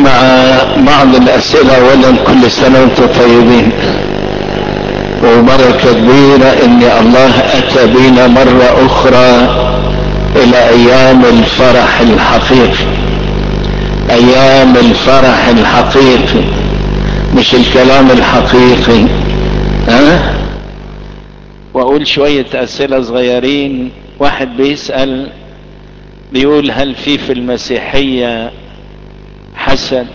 مع بعض الاسئلة اولا كل سنة وانتم طيبين وبركة كبيرة ان الله اتى بنا مرة اخرى الى ايام الفرح الحقيقي ايام الفرح الحقيقي مش الكلام الحقيقي ها واقول شوية اسئلة صغيرين واحد بيسأل بيقول هل في في المسيحية حسد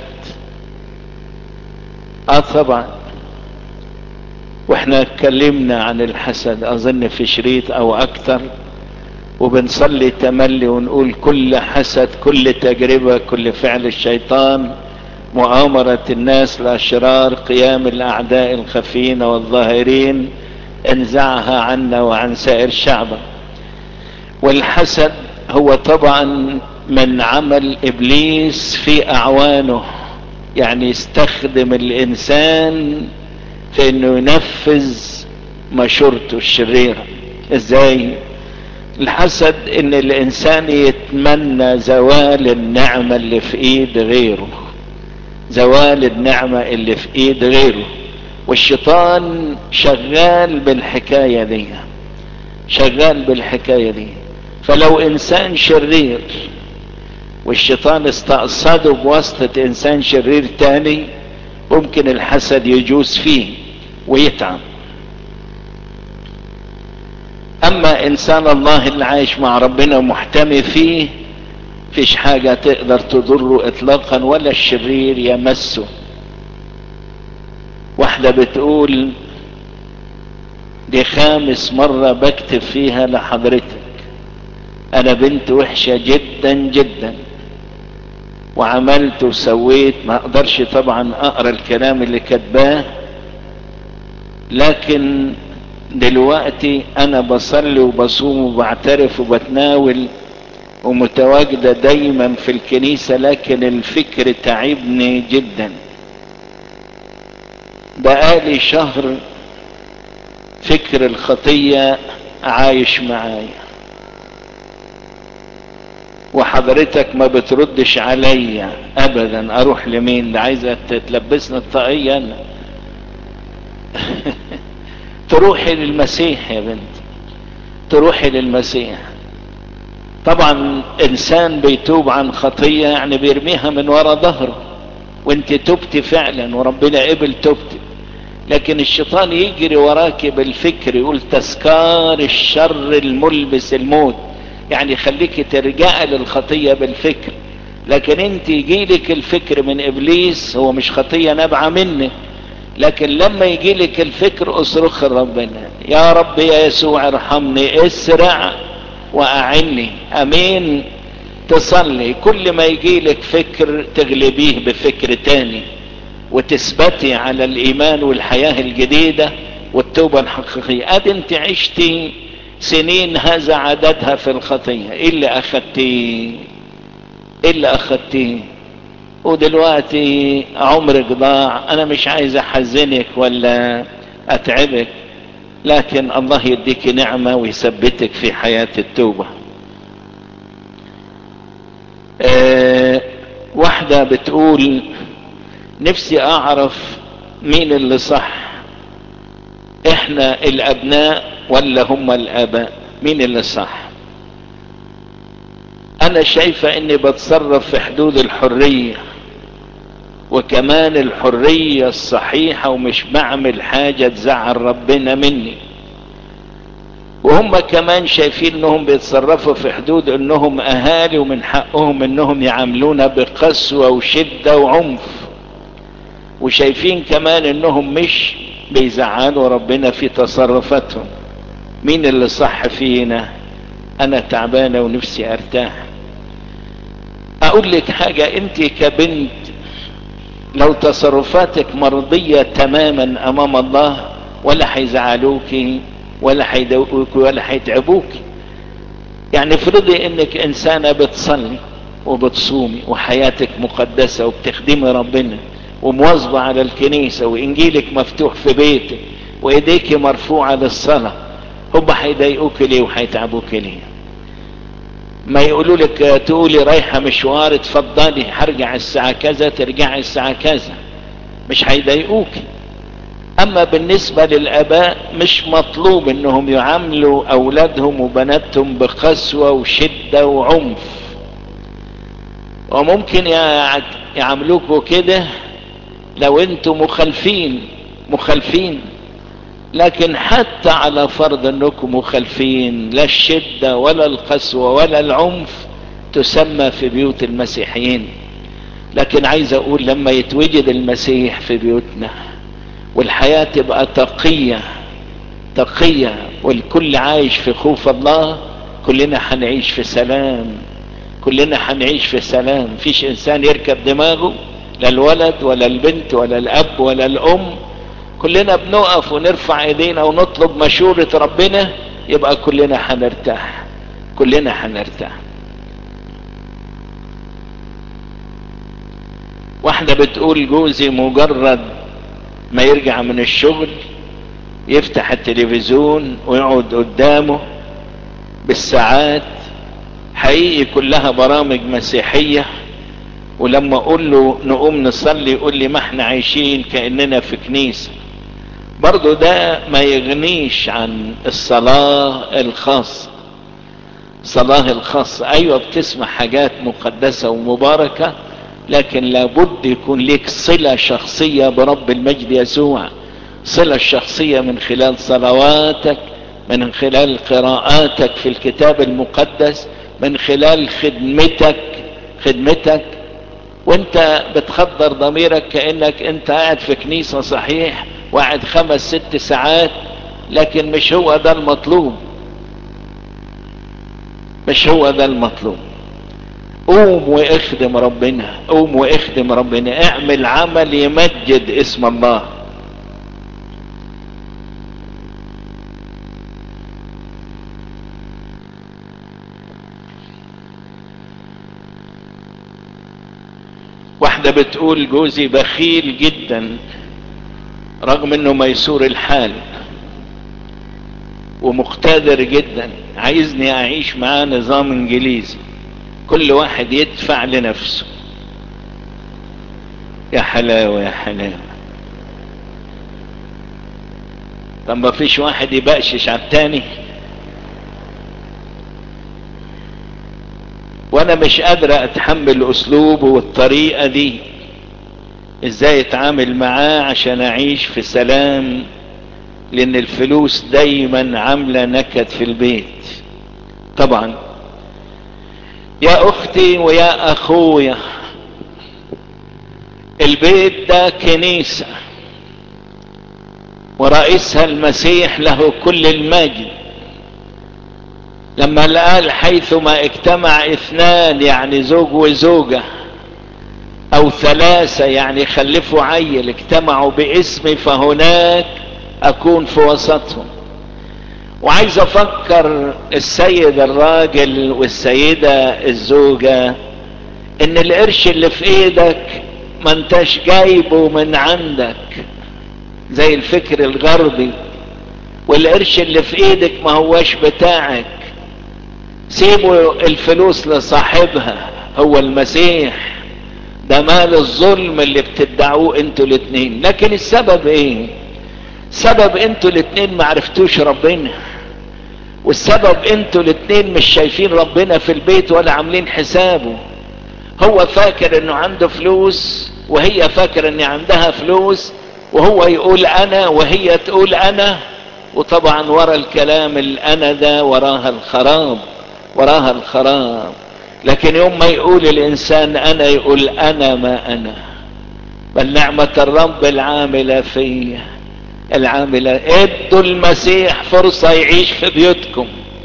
اه طبعا واحنا اتكلمنا عن الحسد اظن في شريط او اكتر وبنصلي تملي ونقول كل حسد كل تجربة كل فعل الشيطان مؤامرة الناس الاشرار قيام الاعداء الخفين والظاهرين انزعها عنا وعن سائر شعبه والحسد هو طبعا من عمل ابليس في اعوانه يعني يستخدم الانسان في انه ينفذ مشورته الشريرة ازاي الحسد ان الانسان يتمنى زوال النعمة اللي في ايد غيره زوال النعمة اللي في ايد غيره والشيطان شغال بالحكاية دي شغال بالحكاية دي فلو انسان شرير والشيطان استقصده بواسطة انسان شرير تاني ممكن الحسد يجوز فيه ويتعب اما انسان الله اللي عايش مع ربنا ومحتمي فيه فيش حاجة تقدر تضره اطلاقا ولا الشرير يمسه واحدة بتقول دي خامس مرة بكتب فيها لحضرتك انا بنت وحشة جدا جدا وعملت وسويت ما اقدرش طبعا اقرا الكلام اللي كاتباه لكن دلوقتي انا بصلي وبصوم وبعترف وبتناول ومتواجدة دايما في الكنيسة لكن الفكر تعبني جدا بقالي شهر فكر الخطية عايش معايا وحضرتك ما بتردش عليا ابدا اروح لمين ده عايزة تلبسنا الطاقية انا تروحي للمسيح يا بنت تروحي للمسيح طبعا انسان بيتوب عن خطية يعني بيرميها من ورا ظهره وانت تبت فعلا وربنا قبل توبتك لكن الشيطان يجري وراك بالفكر يقول تذكار الشر الملبس الموت يعني يخليك ترجع للخطية بالفكر لكن انت يجيلك الفكر من ابليس هو مش خطية نابعة منك لكن لما يجيلك الفكر اصرخ ربنا يا رب يا يسوع ارحمني اسرع واعني امين تصلي كل ما يجيلك فكر تغلبيه بفكر تاني وتثبتي على الايمان والحياة الجديدة والتوبة الحقيقية ادي انت عشتي سنين هذا عددها في الخطية ايه اللي اخدتيه ايه اللي اخدتيه ودلوقتي عمرك ضاع انا مش عايز احزنك ولا اتعبك لكن الله يديك نعمة ويثبتك في حياة التوبة أه واحدة بتقول نفسي اعرف مين اللي صح احنا الابناء ولا هم الاباء مين اللي صح انا شايفة اني بتصرف في حدود الحرية وكمان الحرية الصحيحة ومش بعمل حاجة تزعل ربنا مني وهم كمان شايفين انهم بيتصرفوا في حدود انهم اهالي ومن حقهم انهم يعاملونا بقسوة وشدة وعنف وشايفين كمان انهم مش بيزعلوا ربنا في تصرفاتهم مين اللي صح فينا انا تعبانة ونفسي ارتاح اقول لك حاجة انت كبنت لو تصرفاتك مرضية تماما امام الله ولا هيزعلوك ولا هيدوقوك ولا هيتعبوك يعني افرضي انك انسانة بتصلي وبتصومي وحياتك مقدسة وبتخدمي ربنا ومواظبة على الكنيسة وانجيلك مفتوح في بيتك وايديك مرفوعة للصلاة هم هيضايقوك ليه وهيتعبوك ليه ما يقولوا لك تقولي رايحة مشوار اتفضلي هرجع الساعة كذا ترجعي الساعة كذا مش هيضايقوك اما بالنسبة للاباء مش مطلوب انهم يعاملوا اولادهم وبناتهم بقسوة وشدة وعنف وممكن يعاملوكوا كده لو انتم مخالفين مخالفين لكن حتى على فرض انكم مخالفين لا الشدة ولا القسوة ولا العنف تسمى في بيوت المسيحيين لكن عايز اقول لما يتوجد المسيح في بيوتنا والحياة تبقى تقية تقية والكل عايش في خوف الله كلنا هنعيش في سلام كلنا هنعيش في سلام فيش انسان يركب دماغه لا الولد ولا البنت ولا الاب ولا الام كلنا بنقف ونرفع ايدينا ونطلب مشورة ربنا يبقى كلنا هنرتاح كلنا هنرتاح واحدة بتقول جوزي مجرد ما يرجع من الشغل يفتح التلفزيون ويقعد قدامه بالساعات حقيقي كلها برامج مسيحية ولما اقول له نقوم نصلي يقول لي ما احنا عايشين كأننا في كنيسة برضو ده ما يغنيش عن الصلاة الخاصة صلاة الخاصة ايوه بتسمع حاجات مقدسة ومباركة لكن لابد يكون لك صلة شخصية برب المجد يسوع صلة شخصية من خلال صلواتك من خلال قراءاتك في الكتاب المقدس من خلال خدمتك خدمتك وانت بتخدر ضميرك كأنك انت قاعد في كنيسة صحيح وقاعد خمس ست ساعات لكن مش هو ده المطلوب مش هو ده المطلوب قوم واخدم ربنا قوم واخدم ربنا اعمل عمل يمجد اسم الله واحدة بتقول جوزي بخيل جدا رغم انه ميسور الحال ومقتدر جدا عايزني اعيش معاه نظام انجليزي كل واحد يدفع لنفسه يا حلاوة يا حلاوة طب ما فيش واحد يبقشش على التاني وانا مش قادر اتحمل اسلوبه والطريقة دي ازاي اتعامل معاه عشان اعيش في سلام لان الفلوس دايما عاملة نكد في البيت طبعا يا اختي ويا اخويا البيت ده كنيسة ورئيسها المسيح له كل المجد لما قال حيثما اجتمع اثنان يعني زوج وزوجة او ثلاثة يعني خلفوا عيل اجتمعوا باسمي فهناك اكون في وسطهم وعايز افكر السيد الراجل والسيدة الزوجة ان القرش اللي في ايدك ما انتش جايبه من عندك زي الفكر الغربي والقرش اللي في ايدك ما هوش بتاعك سيبوا الفلوس لصاحبها هو المسيح ده مال الظلم اللي بتدعوه انتوا الاتنين لكن السبب ايه سبب انتوا الاتنين معرفتوش ربنا والسبب انتوا الاتنين مش شايفين ربنا في البيت ولا عاملين حسابه هو فاكر انه عنده فلوس وهي فاكر ان عندها فلوس وهو يقول انا وهي تقول انا وطبعا ورا الكلام الانا ده وراها الخراب وراها الخراب لكن يوم ما يقول الانسان انا يقول انا ما انا بل نعمة الرب العاملة فيا العاملة ادوا المسيح فرصة يعيش في بيوتكم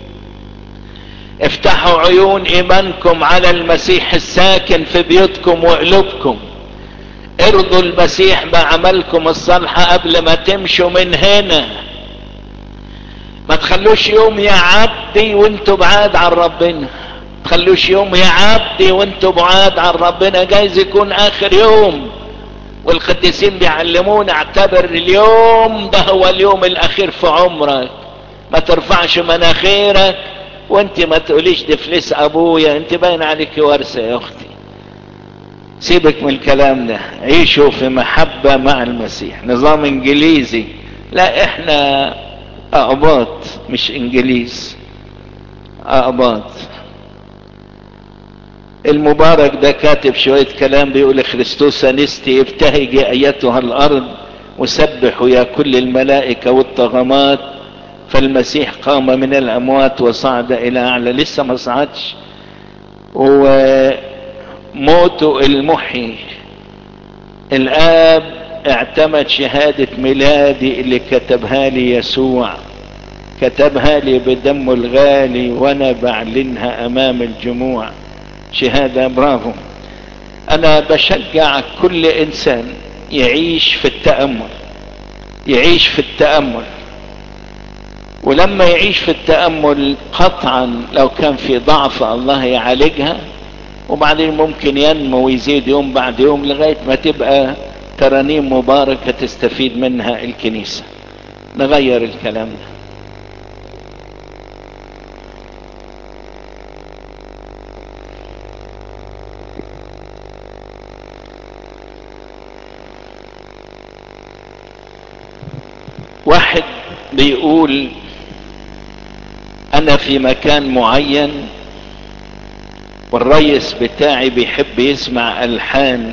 افتحوا عيون ايمانكم على المسيح الساكن في بيوتكم وقلوبكم ارضوا المسيح بعملكم الصالحة قبل ما تمشوا من هنا ما تخلوش يوم يعدي وانتوا بعاد عن ربنا تخلوش يوم يعدي وانتوا بعاد عن ربنا جايز يكون اخر يوم والقديسين بيعلمونا اعتبر اليوم ده هو اليوم الاخير في عمرك ما ترفعش مناخيرك وانت ما تقوليش دي فلوس ابويا انت باين عليك ورثة يا اختي سيبك من الكلام ده عيشوا في محبة مع المسيح نظام انجليزي لا احنا اقباط مش انجليز اقباط المبارك ده كاتب شوية كلام بيقول خريستوس انستي ابتهجي ايتها الارض وسبحوا يا كل الملائكة والطغمات فالمسيح قام من الاموات وصعد الى اعلى لسه ما صعدش وموته المحيي الاب اعتمد شهادة ميلادي اللي كتبها لي يسوع كتبها لي بدمه الغالي وانا بعلنها امام الجموع شهادة برافو انا بشجع كل انسان يعيش في التأمل يعيش في التأمل ولما يعيش في التأمل قطعا لو كان في ضعف الله يعالجها وبعدين ممكن ينمو ويزيد يوم بعد يوم لغاية ما تبقى ترانيم مباركة تستفيد منها الكنيسة نغير الكلام ده واحد بيقول انا في مكان معين والريس بتاعي بيحب يسمع الحان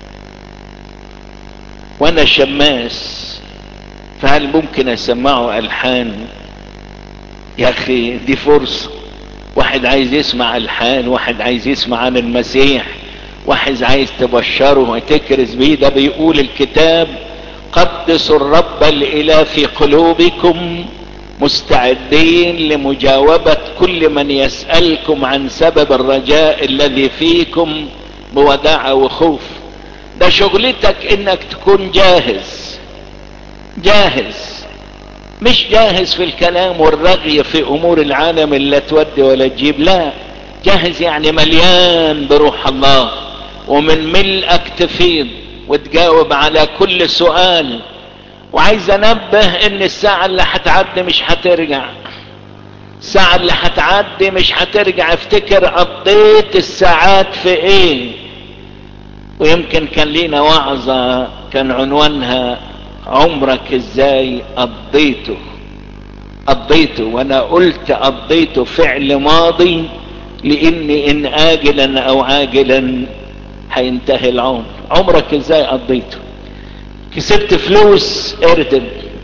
وانا شماس فهل ممكن اسمعه الحان يا اخي دي فرصة واحد عايز يسمع الحان واحد عايز يسمع عن المسيح واحد عايز تبشره وتكرز بيه ده بيقول الكتاب قدسوا الرب الاله في قلوبكم مستعدين لمجاوبة كل من يسألكم عن سبب الرجاء الذي فيكم بوداعة وخوف ده شغلتك انك تكون جاهز جاهز مش جاهز في الكلام والرغي في امور العالم اللي تودي ولا تجيب لا جاهز يعني مليان بروح الله ومن ملئك تفيض وتجاوب على كل سؤال وعايز انبه ان الساعة اللي هتعدي مش هترجع الساعة اللي هتعدي مش هترجع افتكر قضيت الساعات في ايه ويمكن كان لينا وعظة كان عنوانها عمرك ازاي قضيته قضيته وانا قلت قضيته فعل ماضي لاني ان اجلا او عاجلا هينتهي العمر عمرك ازاي قضيته كسبت فلوس اردم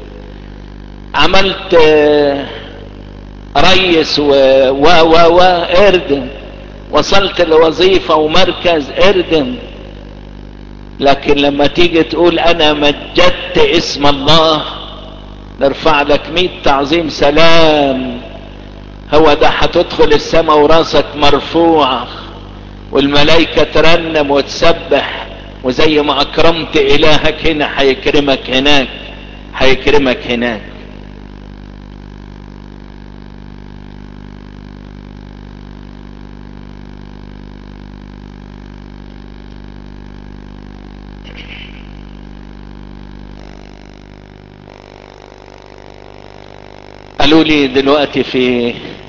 عملت ريس و و و, و اردم وصلت لوظيفة ومركز اردم لكن لما تيجي تقول انا مجدت اسم الله نرفع لك ميت تعظيم سلام هو ده هتدخل السماء وراسك مرفوعة والملائكة ترنم وتسبح وزي ما اكرمت الهك هنا هيكرمك هناك هيكرمك هناك قالوا لي دلوقتي في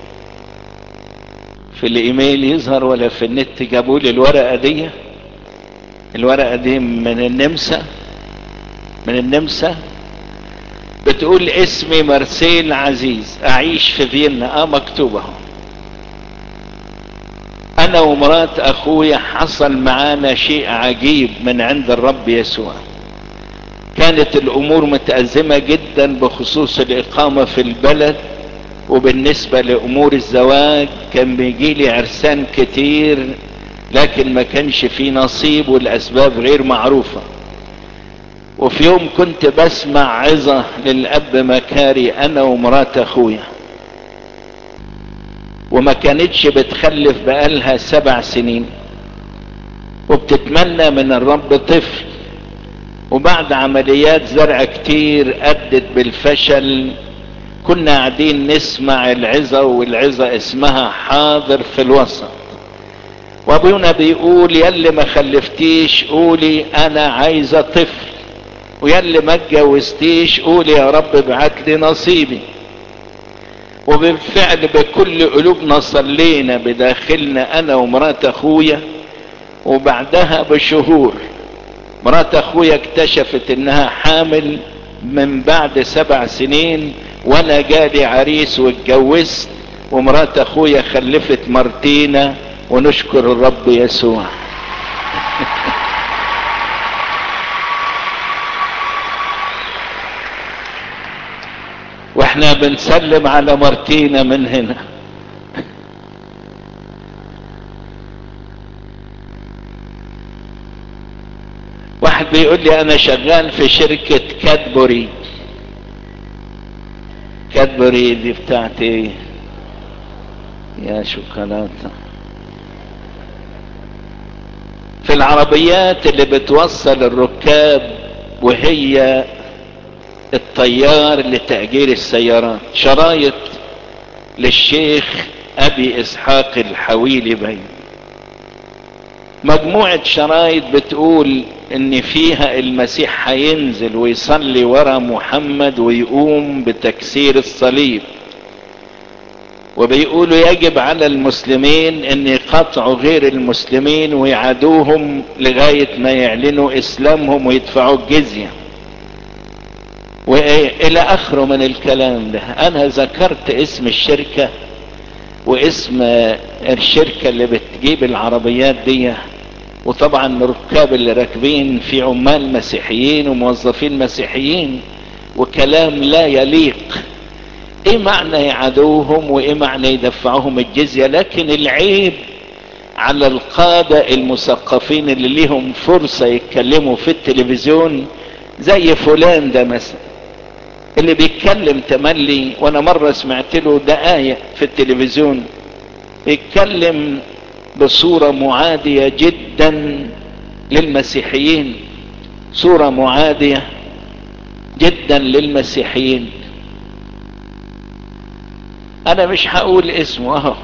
في الايميل يظهر ولا في النت جابوا لي الورقه دي الورقه دي من النمسا من النمسا بتقول اسمي مرسيل عزيز اعيش في فيينا اه مكتوبه انا ومرات اخويا حصل معانا شيء عجيب من عند الرب يسوع كانت الامور متأزمة جدا بخصوص الاقامة في البلد وبالنسبة لامور الزواج كان بيجي لي عرسان كتير لكن ما كانش في نصيب والاسباب غير معروفة وفي يوم كنت بسمع عظة للاب مكاري انا ومرات اخويا وما كانتش بتخلف بقالها سبع سنين وبتتمنى من الرب طفل وبعد عمليات زرع كتير ادت بالفشل كنا قاعدين نسمع العظة والعظة اسمها حاضر في الوسط وابونا بيقول يلي ما خلفتيش قولي انا عايزة طفل ويلي ما اتجوزتيش قولي يا رب ابعت لي نصيبي وبالفعل بكل قلوبنا صلينا بداخلنا انا ومرات اخويا وبعدها بشهور مرات اخويا اكتشفت انها حامل من بعد سبع سنين وانا جالي عريس واتجوزت ومرات اخويا خلفت مرتينا ونشكر الرب يسوع واحنا بنسلم على مرتينا من هنا واحد بيقول لي انا شغال في شركة كادبوري كادبوري دي بتاعت ايه يا شوكولاتة في العربيات اللي بتوصل الركاب وهي الطيار لتأجير السيارات شرايط للشيخ ابي اسحاق الحويلي بين مجموعة شرايط بتقول ان فيها المسيح هينزل ويصلي ورا محمد ويقوم بتكسير الصليب وبيقولوا يجب على المسلمين ان يقاطعوا غير المسلمين ويعادوهم لغاية ما يعلنوا اسلامهم ويدفعوا الجزية والى اخره من الكلام ده انا ذكرت اسم الشركة واسم الشركة اللي بتجيب العربيات دي وطبعا الركاب اللي راكبين في عمال مسيحيين وموظفين مسيحيين وكلام لا يليق ايه معنى يعادوهم وايه معنى يدفعوهم الجزية لكن العيب على القادة المثقفين اللي ليهم فرصة يتكلموا في التلفزيون زي فلان ده مثلا اللي بيتكلم تملي وانا مرة سمعت له دقايق في التلفزيون يتكلم بصورة معادية جدا للمسيحيين صورة معادية جدا للمسيحيين انا مش هقول اسمه اهو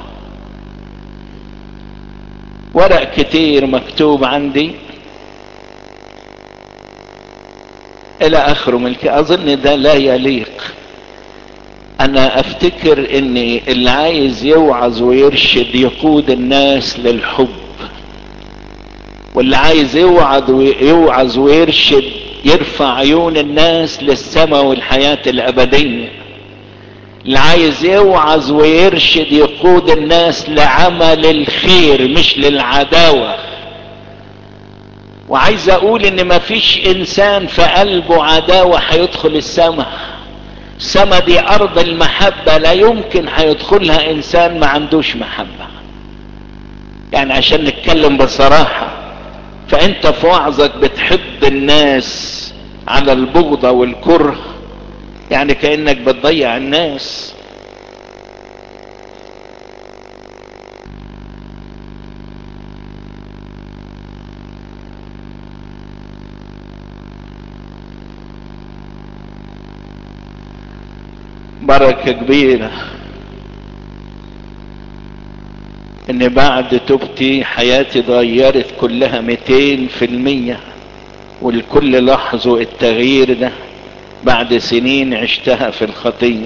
ورق كتير مكتوب عندي الى اخره من اظن ده لا يليق انا افتكر ان اللي عايز يوعظ ويرشد يقود الناس للحب واللي عايز يوعظ ويوعظ ويرشد يرفع عيون الناس للسماء والحياة الابدية اللي عايز يوعظ ويرشد يقود الناس لعمل الخير مش للعداوة وعايز اقول ان مفيش انسان في قلبه عداوة هيدخل السماء السما دي ارض المحبة لا يمكن هيدخلها انسان ما عندوش محبة يعني عشان نتكلم بصراحة فانت في وعظك بتحب الناس على البغضة والكره يعني كأنك بتضيع الناس بركة كبيرة ان بعد توبتي حياتي اتغيرت كلها ميتين في المية والكل لاحظوا التغيير ده بعد سنين عشتها في الخطية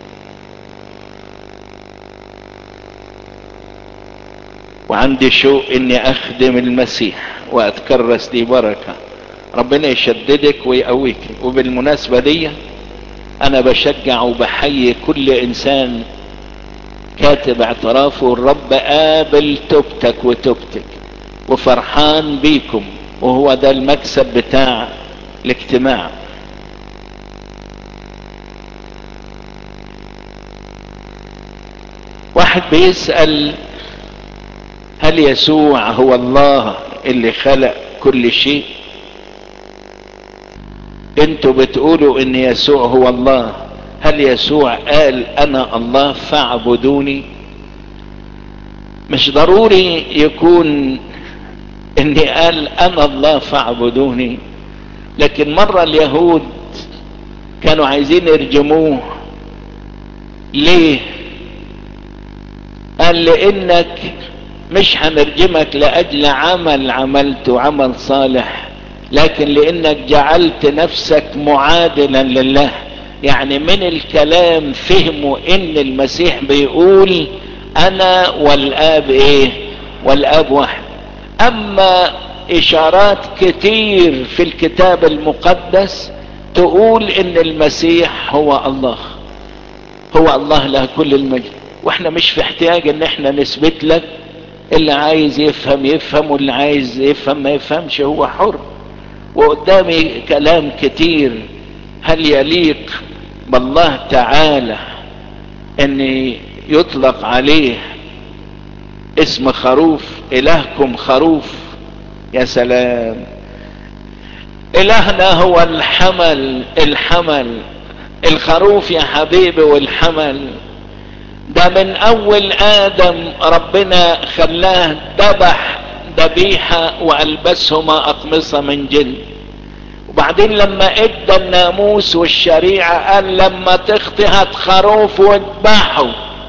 وعندي شوق اني اخدم المسيح واتكرس دي بركة ربنا يشددك ويقويك وبالمناسبة دي انا بشجع وبحيي كل انسان كاتب اعترافه الرب قابل توبتك وتوبتك وفرحان بيكم وهو ده المكسب بتاع الاجتماع واحد بيسأل هل يسوع هو الله اللي خلق كل شيء انتوا بتقولوا ان يسوع هو الله هل يسوع قال انا الله فاعبدوني مش ضروري يكون اني قال انا الله فاعبدوني لكن مرة اليهود كانوا عايزين يرجموه ليه قال لانك مش هنرجمك لاجل عمل عملته عمل صالح لكن لانك جعلت نفسك معادلا لله يعني من الكلام فهموا ان المسيح بيقول انا والاب ايه والاب واحد اما اشارات كتير في الكتاب المقدس تقول ان المسيح هو الله هو الله له كل المجد واحنا مش في احتياج ان احنا نثبت لك اللي عايز يفهم يفهم واللي عايز يفهم ما يفهمش هو حر وقدامي كلام كتير هل يليق بالله تعالى ان يطلق عليه اسم خروف الهكم خروف يا سلام الهنا هو الحمل الحمل الخروف يا حبيبي والحمل ده من اول ادم ربنا خلاه ذبح ذبيحة والبسهما اقمصة من جلد وبعدين لما ادى الناموس والشريعة قال لما تخطي هات خروف واذبحه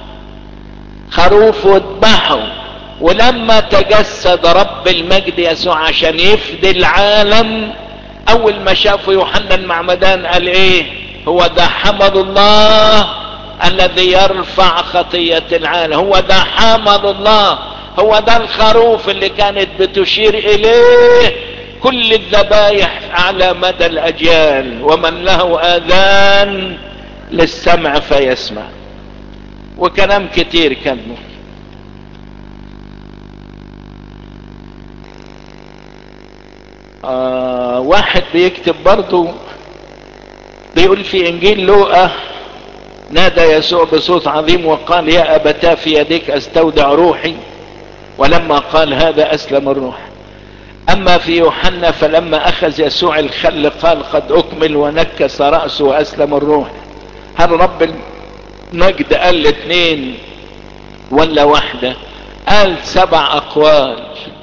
خروف واذبحه ولما تجسد رب المجد يسوع عشان يفدي العالم اول ما شافه يوحنا المعمدان قال ايه هو ده حمل الله الذي يرفع خطية العالم هو ده حمل الله هو ده الخروف اللي كانت بتشير اليه كل الذبايح على مدى الاجيال ومن له اذان للسمع فيسمع وكلام كتير كلمه آه واحد بيكتب برضو بيقول في انجيل لوقا نادى يسوع بصوت عظيم وقال يا ابتاه في يديك استودع روحي ولما قال هذا اسلم الروح اما في يوحنا فلما اخذ يسوع الخل قال قد اكمل ونكس رأسه واسلم الروح هل رب المجد قال الاثنين ولا واحدة قال سبع اقوال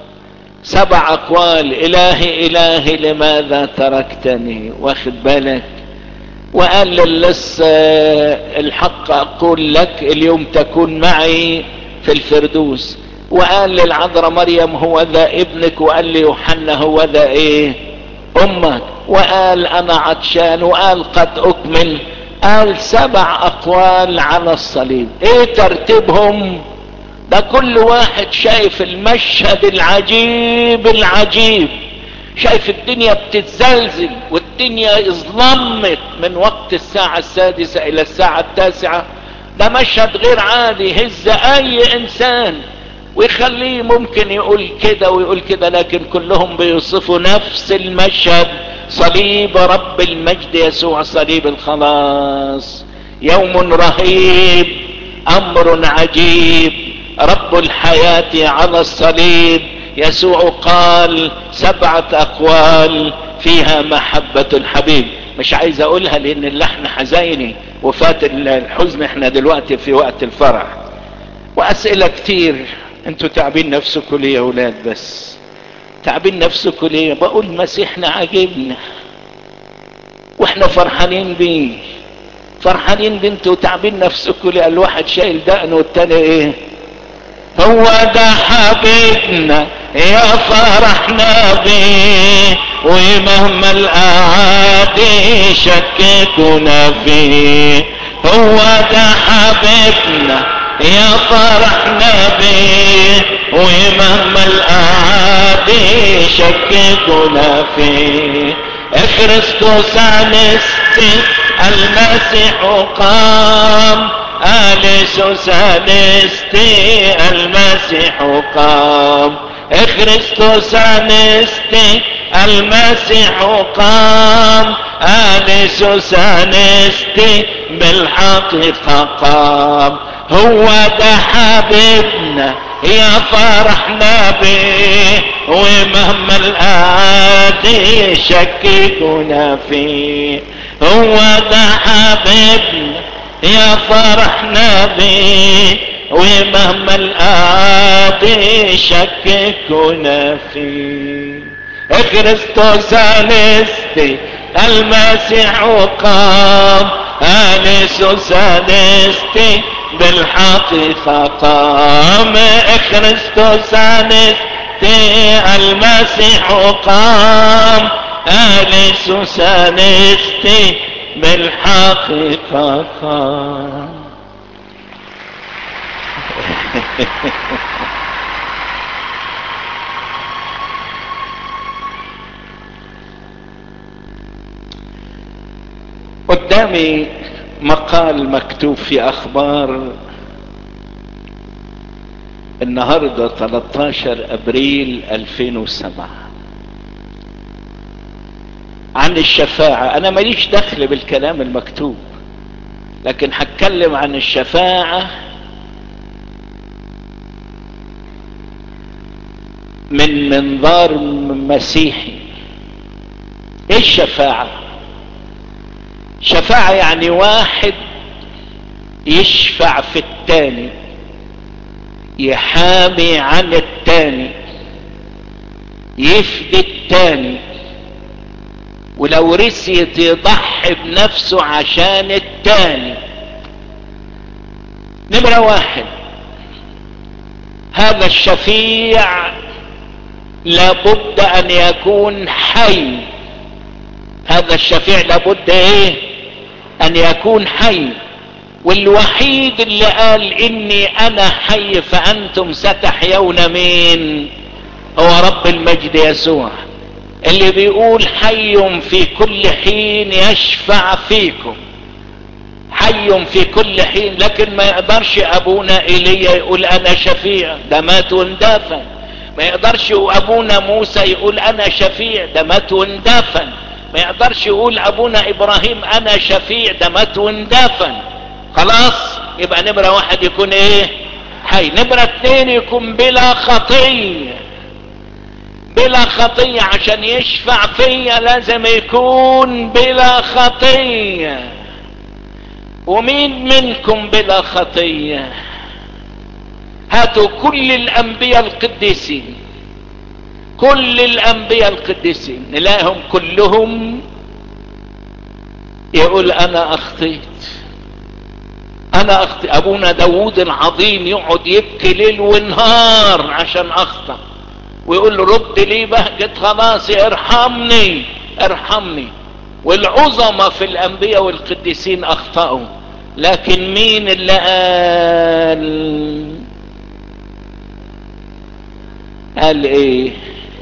سبع اقوال الهي الهي لماذا تركتني واخد بالك وقال للص الحق اقول لك اليوم تكون معي في الفردوس وقال للعذراء مريم هو ذا ابنك وقال لي يوحنا هو ذا ايه امك وقال انا عطشان وقال قد اكمل قال سبع اقوال على الصليب ايه ترتيبهم ده كل واحد شايف المشهد العجيب العجيب شايف الدنيا بتتزلزل والدنيا اظلمت من وقت الساعة السادسة الى الساعة التاسعة ده مشهد غير عادي هز اي انسان ويخليه ممكن يقول كده ويقول كده لكن كلهم بيوصفوا نفس المشهد صليب رب المجد يسوع صليب الخلاص يوم رهيب امر عجيب رب الحياة على الصليب يسوع قال سبعة اقوال فيها محبة الحبيب مش عايز اقولها لان اللحن حزيني وفات الحزن احنا دلوقتي في وقت الفرح واسئلة كتير انتوا تعبين نفسكم ليه يا اولاد بس تعبين نفسكم ليه بقول مسيحنا عاجبنا واحنا فرحانين بيه فرحانين بيه انتوا تعبين نفسكم ليه الواحد شايل دقن والتاني ايه هو ده حبيبنا يا فرحنا بيه ومهما الاعادي شككنا فيه هو ده حبيبنا يا فرحنا بيه ومهما الاعادي شككنا فيه كريستوس انستي المسيح قام اليسوس انستي المسيح قام كريستوس انستي المسيح قام اليسوس انستي بالحقيقة قام هو ده حبيبنا يا فرحنا بيه ومهما الآتي شككنا فيه هو ده حبيبنا يا فرحنا بيه ومهما الآتي شككنا فيه كريستوس انستي المسيح قام انيسوس انستي بالحقيقة قام كريستوس انستي المسيح قام انيسوس انستي بالحقيقة قدامي مقال مكتوب في اخبار النهاردة 13 ابريل 2007 عن الشفاعة انا ماليش دخل بالكلام المكتوب لكن هتكلم عن الشفاعة من منظار مسيحي ايه الشفاعة شفاعة يعني واحد يشفع في التاني يحامي عن التاني يفدي التاني ولو رسيت يضحي بنفسه عشان التاني نمرة واحد هذا الشفيع لابد ان يكون حي هذا الشفيع لابد ايه ان يكون حي والوحيد اللي قال اني انا حي فانتم ستحيون مين هو رب المجد يسوع اللي بيقول حي في كل حين يشفع فيكم حي في كل حين لكن ما يقدرش ابونا ايليا يقول انا شفيع ده مات واندفن ما يقدرش ابونا موسى يقول انا شفيع ده مات واندفن ما يقدرش يقول ابونا ابراهيم انا شفيع ده مات واندفن خلاص يبقى نمرة واحد يكون ايه حي نمرة اتنين يكون بلا خطيه بلا خطية عشان يشفع فيا لازم يكون بلا خطية ومين منكم بلا خطية هاتوا كل الانبياء القديسين كل الانبياء القديسين نلاقيهم كلهم يقول انا اخطيت انا اخطي ابونا داود العظيم يقعد يبكي ليل ونهار عشان اخطأ ويقول له رد لي بهجة خلاصي ارحمني ارحمني والعظمة في الانبياء والقديسين اخطأوا لكن مين اللي قال قال ايه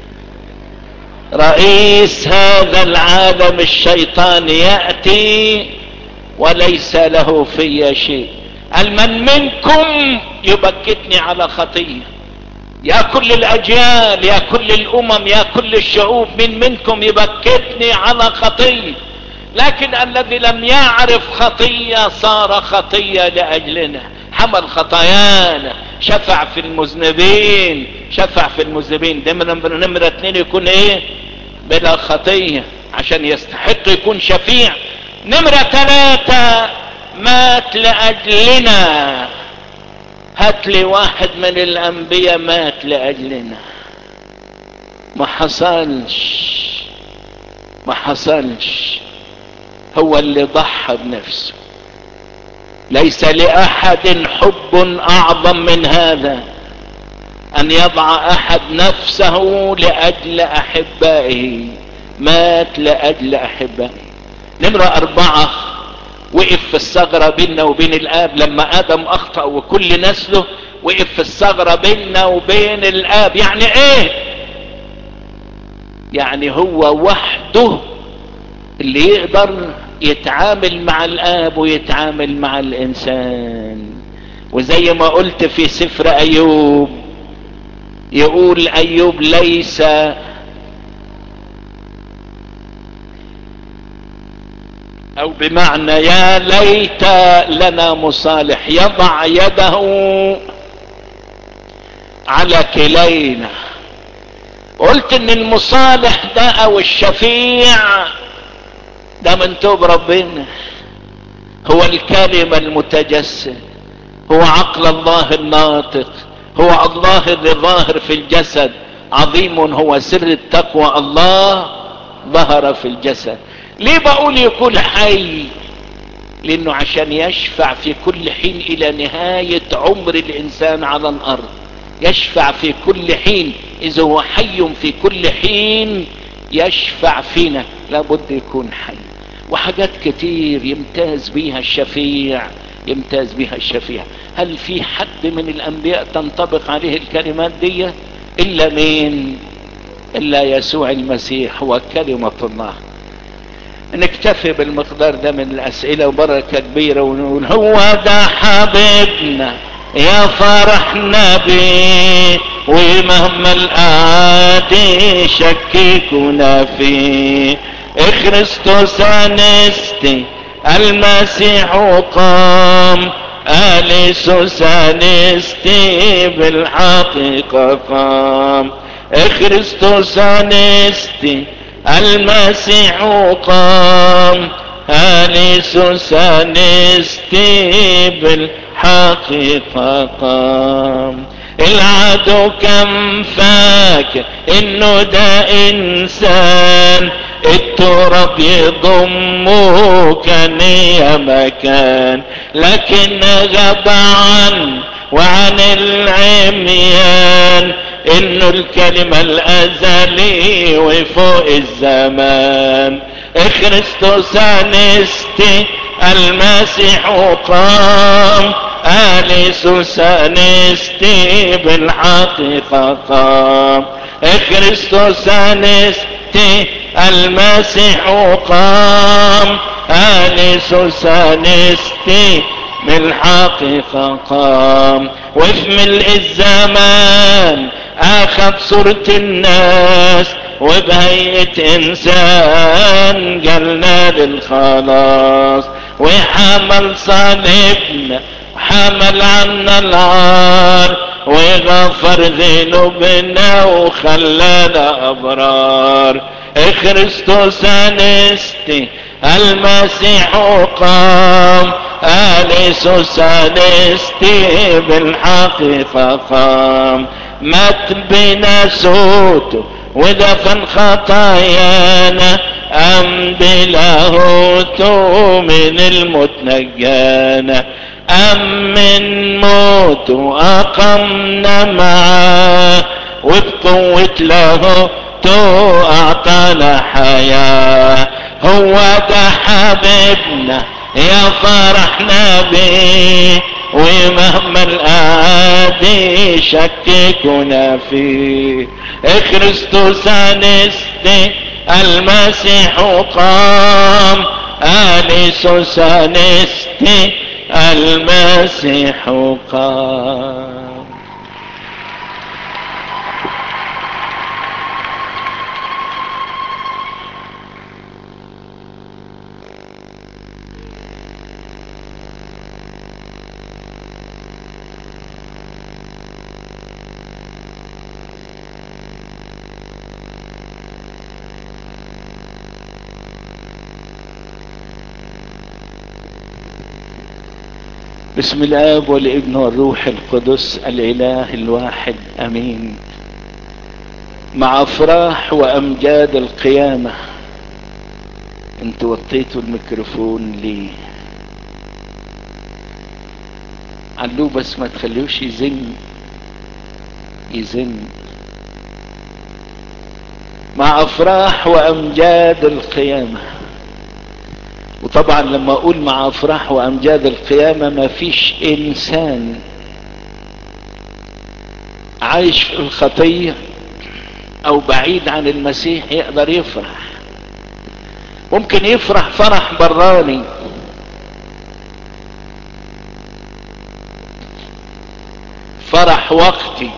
رئيس هذا العالم الشيطان يأتي وليس له في شيء قال من منكم يبكتني على خطيه يا كل الاجيال يا كل الامم يا كل الشعوب من منكم يبكتني على خطيه لكن الذي لم يعرف خطيه صار خطيه لاجلنا حمل خطايانا شفع في المذنبين شفع في المذنبين ده نمرة, نمرة اتنين يكون ايه بلا خطية عشان يستحق يكون شفيع نمرة ثلاثة مات لأجلنا هات لي واحد من الأنبياء مات لأجلنا ما حصلش ما حصلش هو اللي ضحى بنفسه ليس لأحد حب أعظم من هذا أن يضع أحد نفسه لأجل أحبائه مات لأجل أحبائه نمرة أربعة وقف في الثغرة بيننا وبين الآب لما آدم أخطأ وكل نسله وقف في الثغرة بيننا وبين الآب يعني إيه؟ يعني هو وحده اللي يقدر يتعامل مع الآب ويتعامل مع الإنسان وزي ما قلت في سفر أيوب يقول أيوب ليس او بمعنى يا ليت لنا مصالح يضع يده على كلينا قلت ان المصالح ده او الشفيع ده من توب ربنا هو الكلمة المتجسد هو عقل الله الناطق هو الله اللي ظاهر في الجسد عظيم هو سر التقوى الله ظهر في الجسد ليه بقول يكون حي لانه عشان يشفع في كل حين الى نهاية عمر الانسان على الارض يشفع في كل حين اذا هو حي في كل حين يشفع فينا لابد يكون حي وحاجات كتير يمتاز بيها الشفيع يمتاز بها الشفيع هل في حد من الانبياء تنطبق عليه الكلمات دي الا مين الا يسوع المسيح هو كلمة الله نكتفي بالمقدار ده من الاسئلة وبركة كبيرة ونقول هو ده حبيبنا يا فرحنا بيه ومهما الاعادي يشككنا فيه اخرستوس انستي المسيح قام اليسوس انستي بالحقيقة قام اخرستوس انستي المسيح قام اليسوس انستي بالحقيقة قام العدو كم فاكر انه ده انسان التراب يضمه كان يا مكان لكن غاب عن وعن العميان انه الكلمة الازلي وفوق الزمان اخرستوس انستي المسيح قام اليسوس انستي بالحقيقة قام اخرستوس انستي المسيح قام اليسوس انستي بالحقيقة قام وفي ملء الزمان اخذ صورة الناس وبهيئة انسان جلنا للخلاص وحمل صليبنا حمل عنا العار وغفر ذنوبنا وخلانا ابرار اخرستوس انستي المسيح قام اليسوس انستي بالحقيقة قام مات بنا صوته ودفن خطايانا أم بلاهوته من الموت نجانا أم من موته أقمنا معاه وبقوة لاهوته أعطانا حياة هو ده حبيبنا يا فرحنا بيه ومهما الأعادي يشككنا فيه اخرستوس انستي المسيح قام اليسوس انستي المسيح قام بسم الاب والابن والروح القدس الاله الواحد امين مع افراح وامجاد القيامة انتوا وطيتوا الميكروفون ليه علوه بس ما تخليوش يزن يزن مع افراح وامجاد القيامه وطبعا لما اقول مع افراح وامجاد القيامة ما فيش انسان عايش في الخطية او بعيد عن المسيح يقدر يفرح ممكن يفرح فرح براني فرح وقتي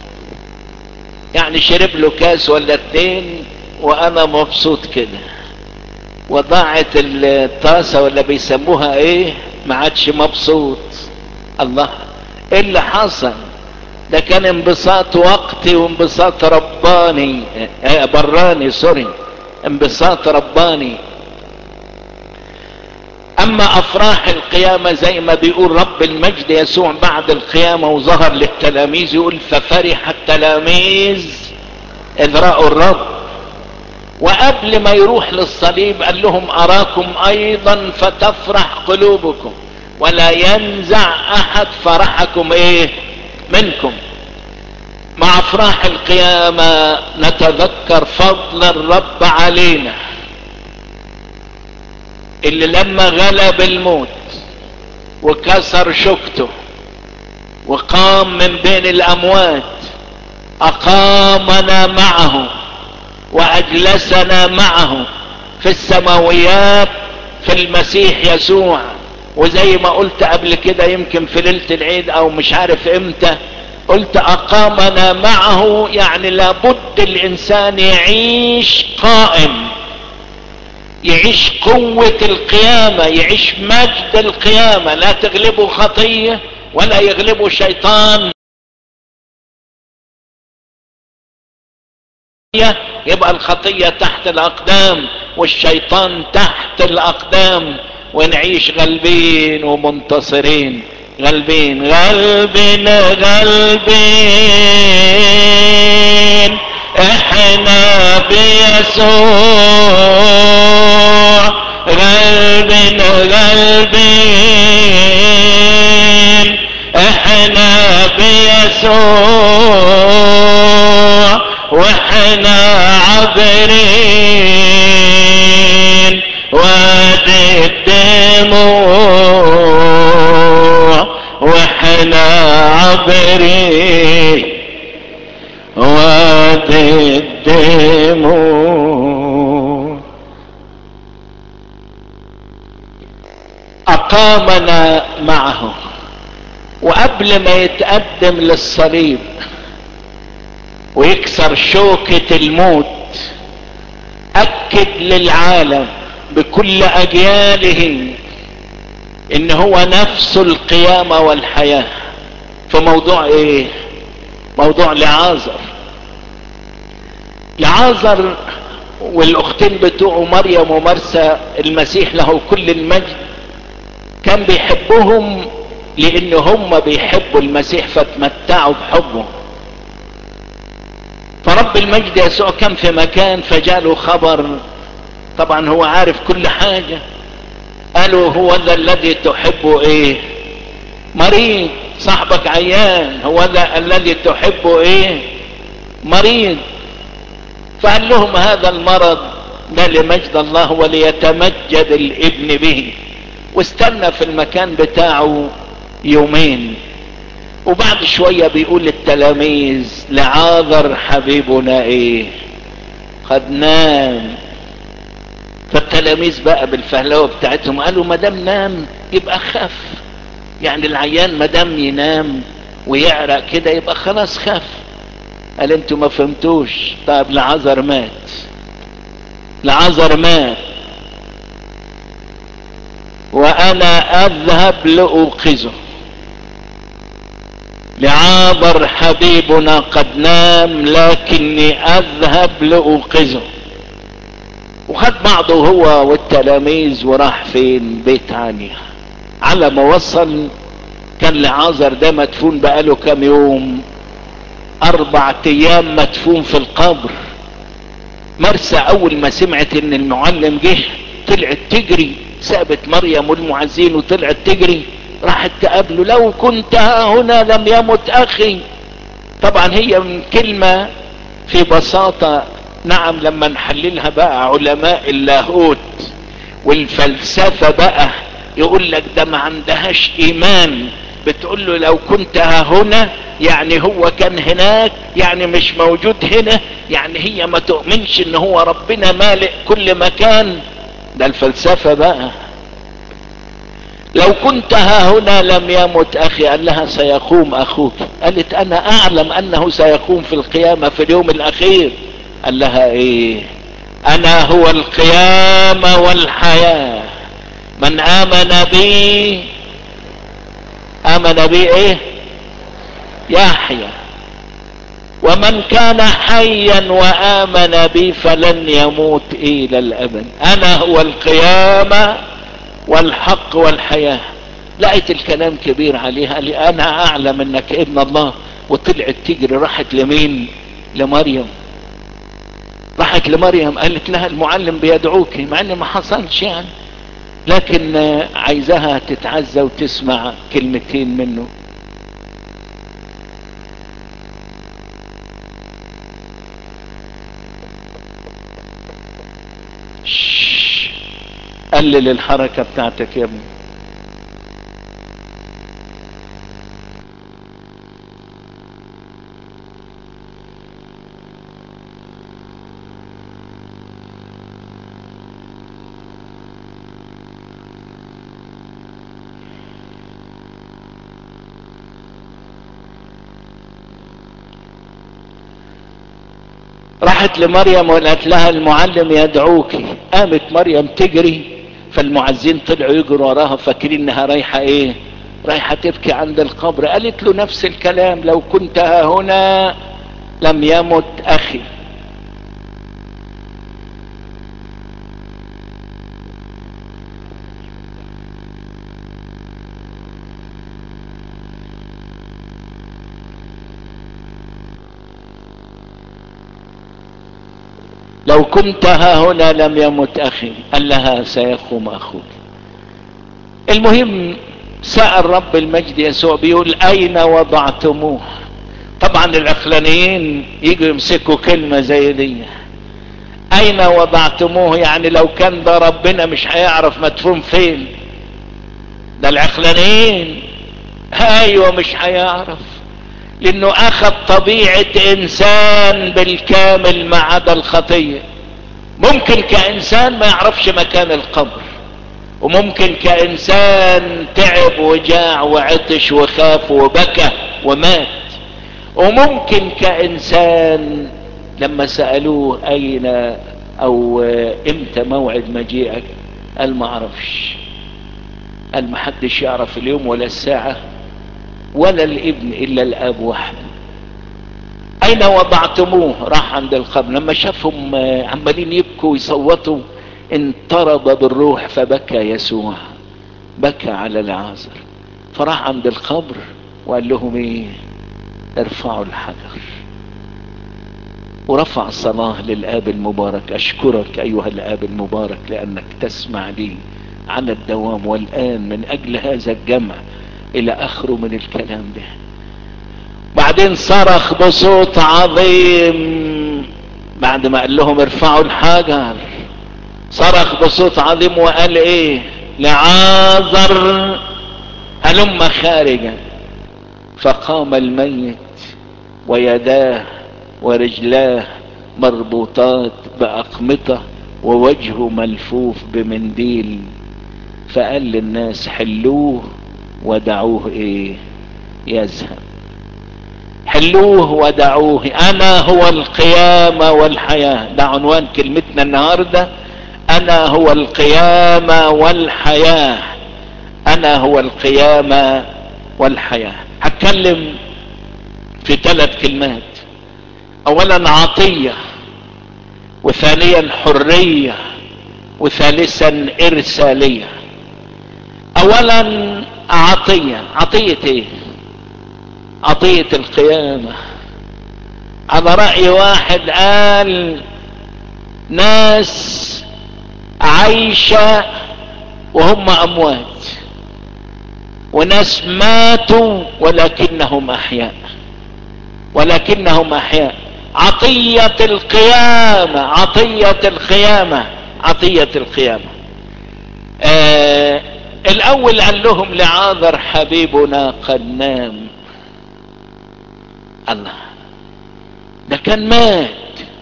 يعني شرب له كاس ولا اتنين وانا مبسوط كده وضاعت الطاسة ولا بيسموها ايه ما عادش مبسوط الله ايه اللي حصل ده كان انبساط وقتي وانبساط رباني اه براني سوري انبساط رباني اما افراح القيامة زي ما بيقول رب المجد يسوع بعد القيامة وظهر للتلاميذ يقول ففرح التلاميذ اذ رأوا الرب وقبل ما يروح للصليب قال لهم اراكم ايضا فتفرح قلوبكم ولا ينزع احد فرحكم ايه منكم مع افراح القيامة نتذكر فضل الرب علينا اللي لما غلب الموت وكسر شوكته وقام من بين الاموات اقامنا معه واجلسنا معه في السماويات في المسيح يسوع وزي ما قلت قبل كده يمكن في ليلة العيد او مش عارف امتى قلت اقامنا معه يعني لابد الانسان يعيش قائم يعيش قوة القيامة يعيش مجد القيامة لا تغلبه خطية ولا يغلبه شيطان يبقى الخطية تحت الاقدام والشيطان تحت الاقدام ونعيش غلبين ومنتصرين غلبين غلبين غلبين احنا بيسوع غلبين غلبين احنا بيسوع واحنا عابرين وادي الدموع واحنا عابرين وادي الدموع اقامنا معه وقبل ما يتقدم للصليب ويكسر شوكة الموت اكد للعالم بكل اجياله ان هو نفس القيامة والحياة في موضوع ايه موضوع لعازر لعازر والاختين بتوعه مريم ومرسى المسيح له كل المجد كان بيحبهم لان هم بيحبوا المسيح فتمتعوا بحبه فرب المجد يسوع كان في مكان فجاله خبر طبعا هو عارف كل حاجة قالوا هو ذا الذي تحبه ايه مريض صاحبك عيان هو ذا الذي تحبه ايه مريض فقال لهم هذا المرض ده لمجد الله وليتمجد الابن به واستنى في المكان بتاعه يومين وبعد شوية بيقول للتلاميذ لعاذر حبيبنا ايه قد نام فالتلاميذ بقى بالفهلوه بتاعتهم قالوا ما دام نام يبقى خف يعني العيان ما دام ينام ويعرق كده يبقى خلاص خف قال انتوا ما فهمتوش طيب لعذر مات لعذر مات وانا اذهب لاوقظه لعابر حبيبنا قد نام لكني اذهب لاوقظه وخد بعضه هو والتلاميذ وراح فين بيت عنيا على ما وصل كان لعازر ده مدفون بقاله كام يوم اربع ايام مدفون في القبر مرسى اول ما سمعت ان المعلم جه طلعت تجري سابت مريم والمعزين وطلعت تجري راحت تقابله لو كنت ها هنا لم يمت اخي طبعا هي من كلمة في بساطة نعم لما نحللها بقى علماء اللاهوت والفلسفة بقى يقول لك ده ما عندهاش ايمان بتقول له لو كنت ها هنا يعني هو كان هناك يعني مش موجود هنا يعني هي ما تؤمنش ان هو ربنا مالئ كل مكان ده الفلسفة بقى لو كنت ها هنا لم يمت اخي قال لها سيقوم اخوك قالت انا اعلم انه سيقوم في القيامة في اليوم الاخير قال لها ايه انا هو القيامة والحياة من امن بي امن بي ايه يحيى ومن كان حيا وامن بي فلن يموت الى الابد انا هو القيامة والحق والحياة لقيت الكلام كبير عليها قال لي انا اعلم انك ابن الله وطلعت تجري راحت لمين لمريم راحت لمريم قالت لها المعلم بيدعوك مع ان ما حصلش يعني لكن عايزاها تتعزى وتسمع كلمتين منه قلل الحركة بتاعتك يا ابني راحت لمريم وقالت لها المعلم يدعوك قامت مريم تجري فالمعزين طلعوا يجروا وراها فاكرين انها رايحه ايه رايحه تبكي عند القبر قالت له نفس الكلام لو كنت ها هنا لم يمت اخي لو كنت ها هنا لم يمت اخي قال لها سيقوم اخوك المهم سأل رب المجد يسوع بيقول اين وضعتموه طبعا العقلانيين يجوا يمسكوا كلمة زي دي اين وضعتموه يعني لو كان ده ربنا مش هيعرف مدفون فين ده العقلانيين ايوه مش هيعرف لانه اخذ طبيعة انسان بالكامل ما عدا الخطية ممكن كانسان ما يعرفش مكان القبر وممكن كانسان تعب وجاع وعطش وخاف وبكى ومات وممكن كانسان لما سألوه اين او امتى موعد مجيئك قال ما اعرفش قال ما حدش يعرف اليوم ولا الساعة ولا الابن الا الاب وحده اين وضعتموه راح عند القبر لما شافهم عمالين يبكوا ويصوتوا انطرب بالروح فبكى يسوع بكى على العازر فراح عند القبر وقال لهم ايه ارفعوا الحجر ورفع صلاة للآب المبارك أشكرك أيها الآب المبارك لأنك تسمع لي على الدوام والآن من أجل هذا الجمع الى اخره من الكلام ده بعدين صرخ بصوت عظيم بعد ما قال لهم ارفعوا الحجر صرخ بصوت عظيم وقال ايه لعازر هلم خارجا فقام الميت ويداه ورجلاه مربوطات باقمطه ووجهه ملفوف بمنديل فقال للناس حلوه ودعوه ايه يذهب حلوه ودعوه انا هو القيامة والحياة ده عنوان كلمتنا النهاردة انا هو القيامة والحياة انا هو القيامة والحياة هتكلم في ثلاث كلمات اولا عطية وثانيا حرية وثالثا ارسالية اولا عطية عطية ايه عطية القيامة على رأي واحد قال ناس عايشة وهم اموات وناس ماتوا ولكنهم احياء ولكنهم احياء عطية القيامة عطية القيامة عطية القيامة آه الاول قال لهم لعاذر حبيبنا قد نام الله ده كان مات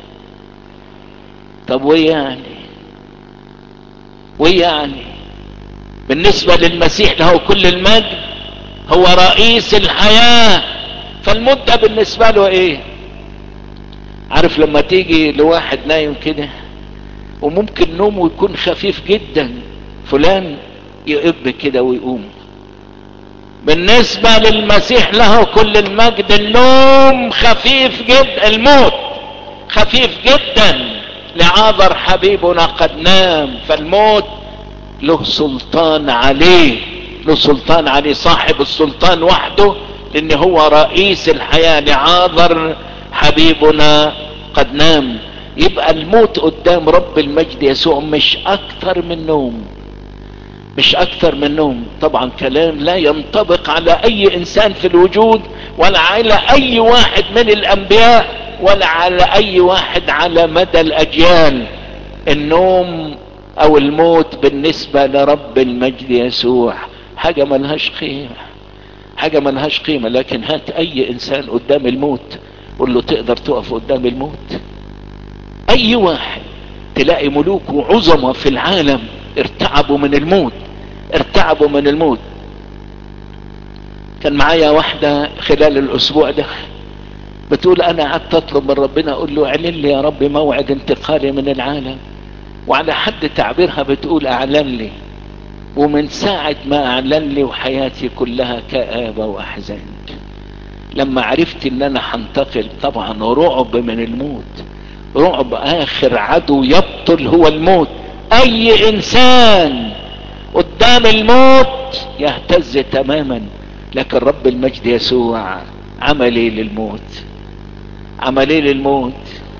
طب وإيه يعني وإيه يعني بالنسبة للمسيح له كل المجد هو رئيس الحياة فالمدة بالنسبة له ايه عارف لما تيجي لواحد نايم كده وممكن نومه يكون خفيف جدا فلان يقب كده ويقوم بالنسبة للمسيح له كل المجد النوم خفيف جدا الموت خفيف جدا لعاذر حبيبنا قد نام فالموت له سلطان عليه له سلطان عليه صاحب السلطان وحده لان هو رئيس الحياة لعاذر حبيبنا قد نام يبقى الموت قدام رب المجد يسوع مش اكتر من نوم مش اكتر من نوم طبعا كلام لا ينطبق على اي انسان في الوجود ولا على اي واحد من الانبياء ولا على اي واحد على مدى الاجيال النوم او الموت بالنسبة لرب المجد يسوع حاجة ملهاش قيمة حاجة ملهاش قيمة لكن هات اي انسان قدام الموت قول له تقدر تقف قدام الموت اي واحد تلاقي ملوك وعظمة في العالم ارتعبوا من الموت ارتعبوا من الموت كان معايا واحدة خلال الاسبوع ده بتقول انا قعدت اطلب من ربنا اقول له اعلن لي يا رب موعد انتقالي من العالم وعلى حد تعبيرها بتقول اعلن لي ومن ساعة ما اعلن لي وحياتي كلها كآبة واحزان لما عرفت ان انا هنتقل طبعا رعب من الموت رعب اخر عدو يبطل هو الموت اي انسان قدام الموت يهتز تماما لكن رب المجد يسوع عمل ايه للموت عمل ايه للموت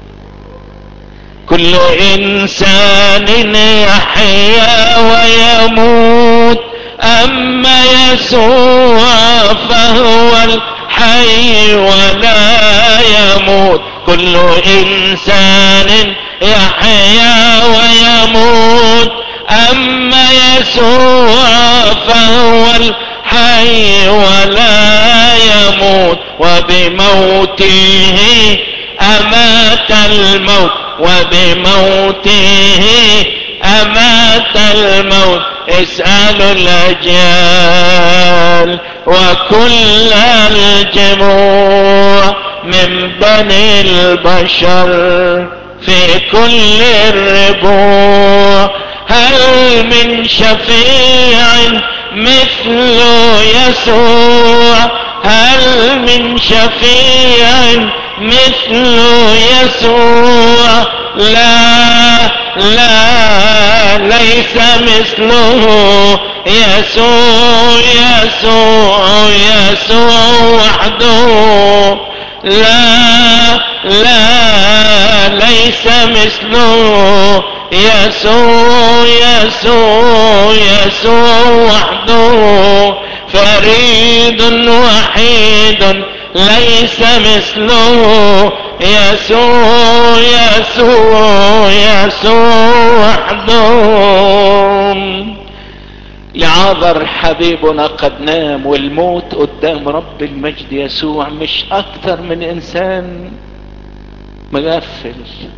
كل انسان يحيا ويموت اما يسوع فهو الحي ولا يموت كل انسان يحيا ويموت اما يسوع فهو الحي ولا يموت وبموته امات الموت وبموته امات الموت اسألوا الاجيال وكل الجموع من بني البشر في كل الربوع هل من شفيع مثل يسوع هل من شفيع مثل يسوع لا لا ليس مثله يسوع يسوع يسوع وحده لا لا ليس مثله يسوع يسوع يسوع وحده فريد وحيد ليس مثله يسوع يسوع يسوع وحده لعاذر حبيبنا قد نام والموت قدام رب المجد يسوع مش اكتر من انسان مغفل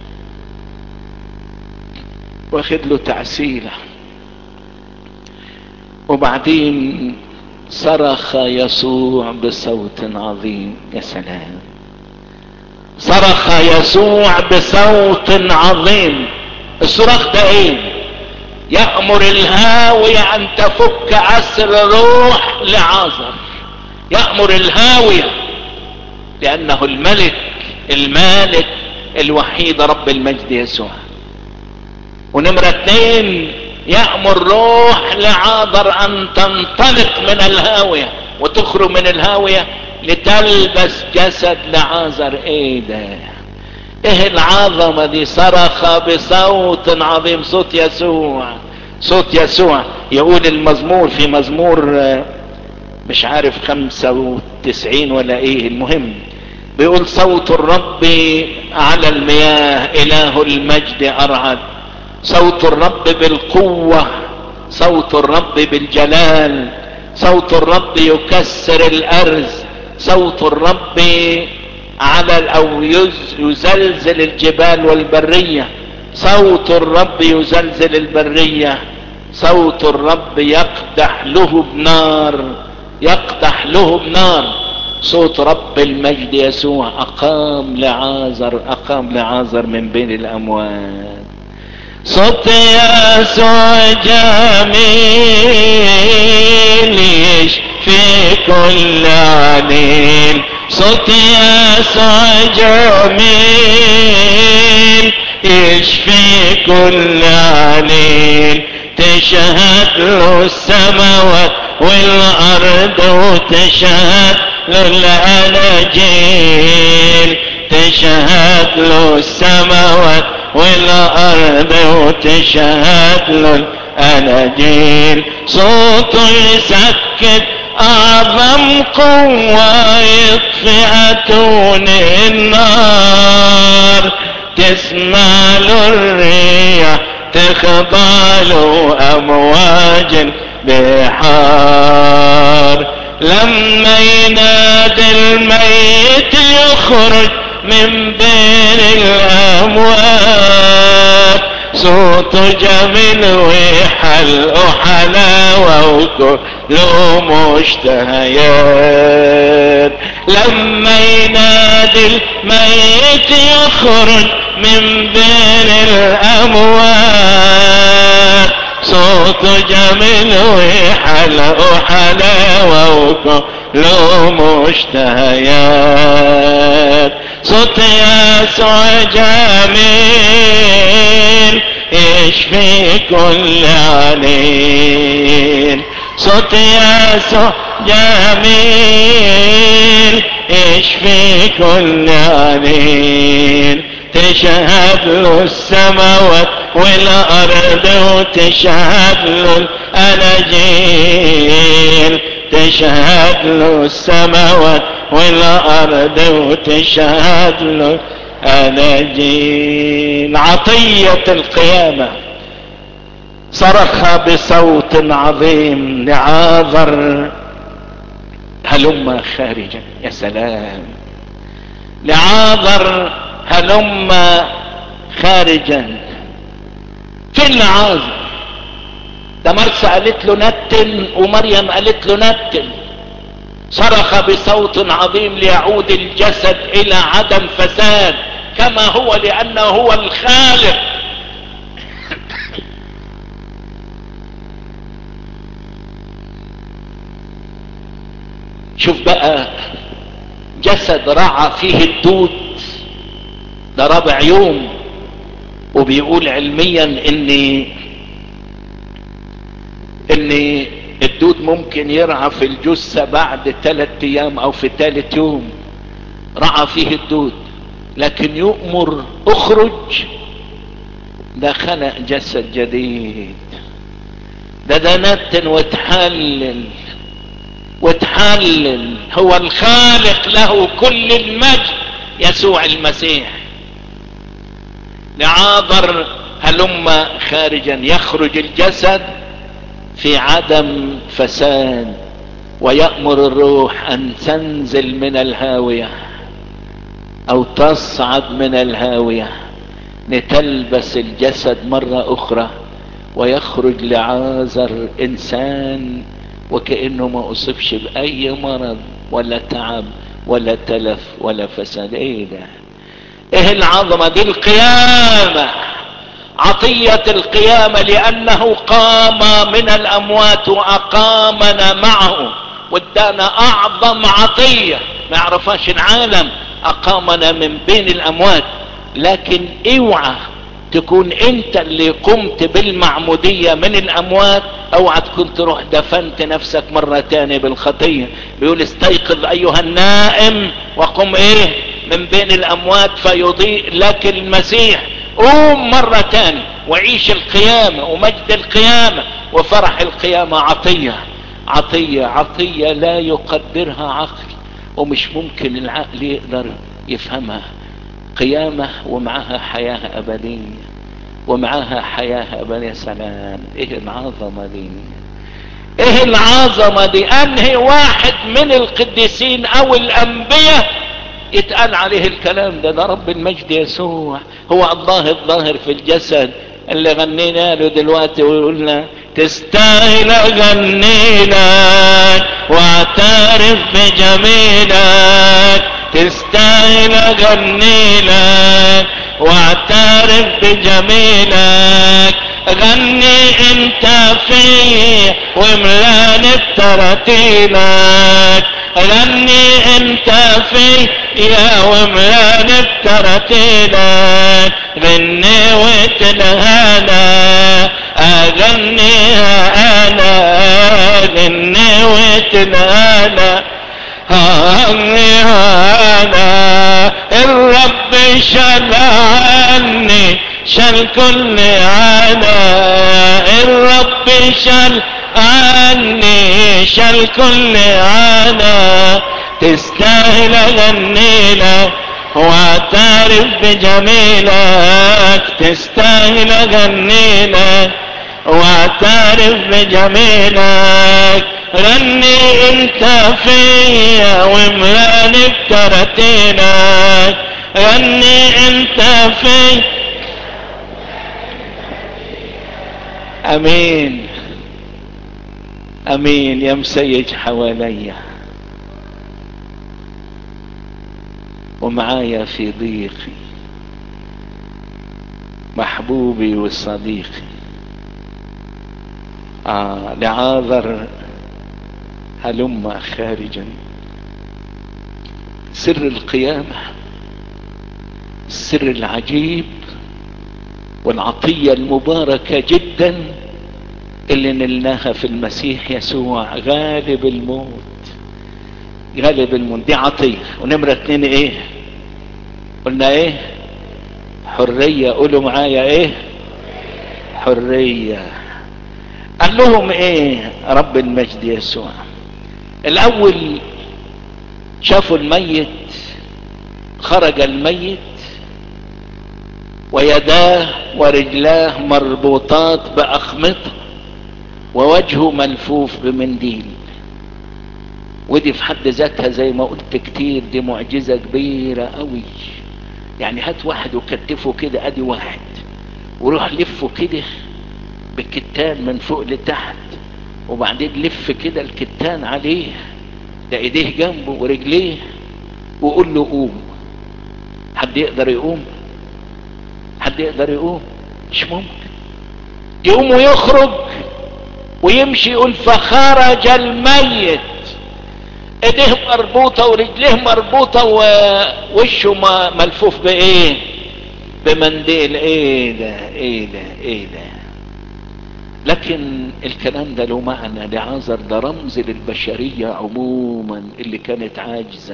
واخد له تعسيلة وبعدين صرخ يسوع بصوت عظيم يا سلام صرخ يسوع بصوت عظيم الصراخ ده ايه يأمر الهاوية ان تفك اسر روح لعازر يأمر الهاوية لانه الملك المالك الوحيد رب المجد يسوع ونمرة اتنين يأمر روح لعاذر ان تنطلق من الهاوية وتخرج من الهاوية لتلبس جسد لعازر ايه ده ايه العظمة دي صرخ بصوت عظيم صوت يسوع صوت يسوع يقول المزمور في مزمور مش عارف خمسة وتسعين ولا ايه المهم بيقول صوت الرب على المياه اله المجد ارعد صوت الرب بالقوة صوت الرب بالجلال صوت الرب يكسر الارز صوت الرب على او يزلزل الجبال والبرية صوت الرب يزلزل البرية صوت الرب يقدح له بنار يقدح له بنار صوت رب المجد يسوع اقام لعازر اقام لعازر من بين الاموات صوت يسوع جميل يشفي كل عليل صوت يسوع جميل يشفي كل عليل تشهد له السماوات والارض وتشهد له الاناجيل تشهد له السماوات والارض وتشهد له الاناجيل صوته يسكت اعظم قوة يطفئ اتون النار تسمع له الريح تخ خضال امواج بحار لما ينادي الميت يخرج من بين الاموات صوت جميل وحل حلاوة وكله مشتهيات لما ينادي الميت يخرج من بين الاموات صوت جميل وحلاوة حلاوة وكله مشتهيات صوت يسوع جميل يشفي كل عليل صوت يسوع جميل يشفي كل عليل تشهد له السماوات والارض وتشهد له الاناجيل تشهد له السماوات والارض وتشهد له اناجيل عطية القيامة صرخ بصوت عظيم لعاذر هلم خارجا يا سلام لعاذر هلم خارجا فين لعاذر ده مرسى قالت له نتن ومريم قالت له نتن صرخ بصوت عظيم ليعود الجسد الى عدم فساد كما هو لانه هو الخالق شوف بقى جسد رعى فيه الدود ده رابع يوم وبيقول علميا ان ان الدود ممكن يرعى في الجثة بعد ثلاث ايام او في ثالث يوم رعى فيه الدود لكن يؤمر اخرج ده خلق جسد جديد ده ده نتن وتحلل وتحلل هو الخالق له كل المجد يسوع المسيح لعاذر هلم خارجا يخرج الجسد في عدم فساد ويأمر الروح ان تنزل من الهاوية او تصعد من الهاوية لتلبس الجسد مرة اخرى ويخرج لعازر انسان وكأنه ما اصبش باي مرض ولا تعب ولا تلف ولا فساد ايه ده ايه العظمة دي القيامة عطية القيامة لانه قام من الاموات واقامنا معه وادانا اعظم عطية ما يعرفهاش العالم اقامنا من بين الاموات لكن اوعى تكون انت اللي قمت بالمعمودية من الاموات اوعى تكون تروح دفنت نفسك مرة تانية بالخطية بيقول استيقظ ايها النائم وقم ايه من بين الاموات فيضيء لك المسيح قوم مرة تانية وعيش القيامة ومجد القيامة وفرح القيامة عطية عطية عطية لا يقدرها عقل ومش ممكن العقل يقدر يفهمها قيامة ومعها حياة أبدية ومعها حياة أبدية سلام إيه العظمة دي إيه العظمة دي أنهي واحد من القديسين أو الأنبياء يتقال عليه الكلام ده ده رب المجد يسوع هو الله الظاهر في الجسد اللي غنينا له دلوقتي وقلنا تستاهل اغني لك واعترف بجميلك تستاهل اغني لك واعترف بجميلك غني انت فيه وملاني بتراتيلك غني انت فيه يا وملاني بتراتيلك غني وتلهانا اغنيها انا غني وتلهانا هغنيها انا الرب شال عني شال كل عنا الرب شال عني شال كل عنا تستاهل اغني لك واعترف بجميلك تستاهل اغنيلك واعترف بجميلك غني انت فيا واملاني بكرتينك غني انت فيا امين امين يا مسيج حواليا ومعايا في ضيقي محبوبي وصديقي آه لعاذر هلم خارجا سر القيامة السر العجيب والعطية المباركة جدا اللي نلناها في المسيح يسوع غالب الموت غالب الموت دي عطية ونمرة اتنين ايه قلنا ايه حرية قولوا معايا ايه حرية قال لهم ايه رب المجد يسوع الاول شافوا الميت خرج الميت ويداه ورجلاه مربوطات باخمطه ووجهه ملفوف بمنديل ودي في حد ذاتها زي ما قلت كتير دي معجزة كبيرة قوي يعني هات واحد وكتفه كده ادي واحد وروح لفه كده بالكتان من فوق لتحت وبعدين لف كده الكتان عليه ده ايديه جنبه ورجليه وقول له قوم حد يقدر يقوم حد يقدر يقوم مش ممكن يقوم ويخرج ويمشي يقول فخرج الميت ايديه مربوطة ورجليه مربوطة ووشه ملفوف بايه بمنديل ايه ده ايه ده ايه ده لكن الكلام ده له معنى لعازر ده رمز للبشرية عموما اللي كانت عاجزة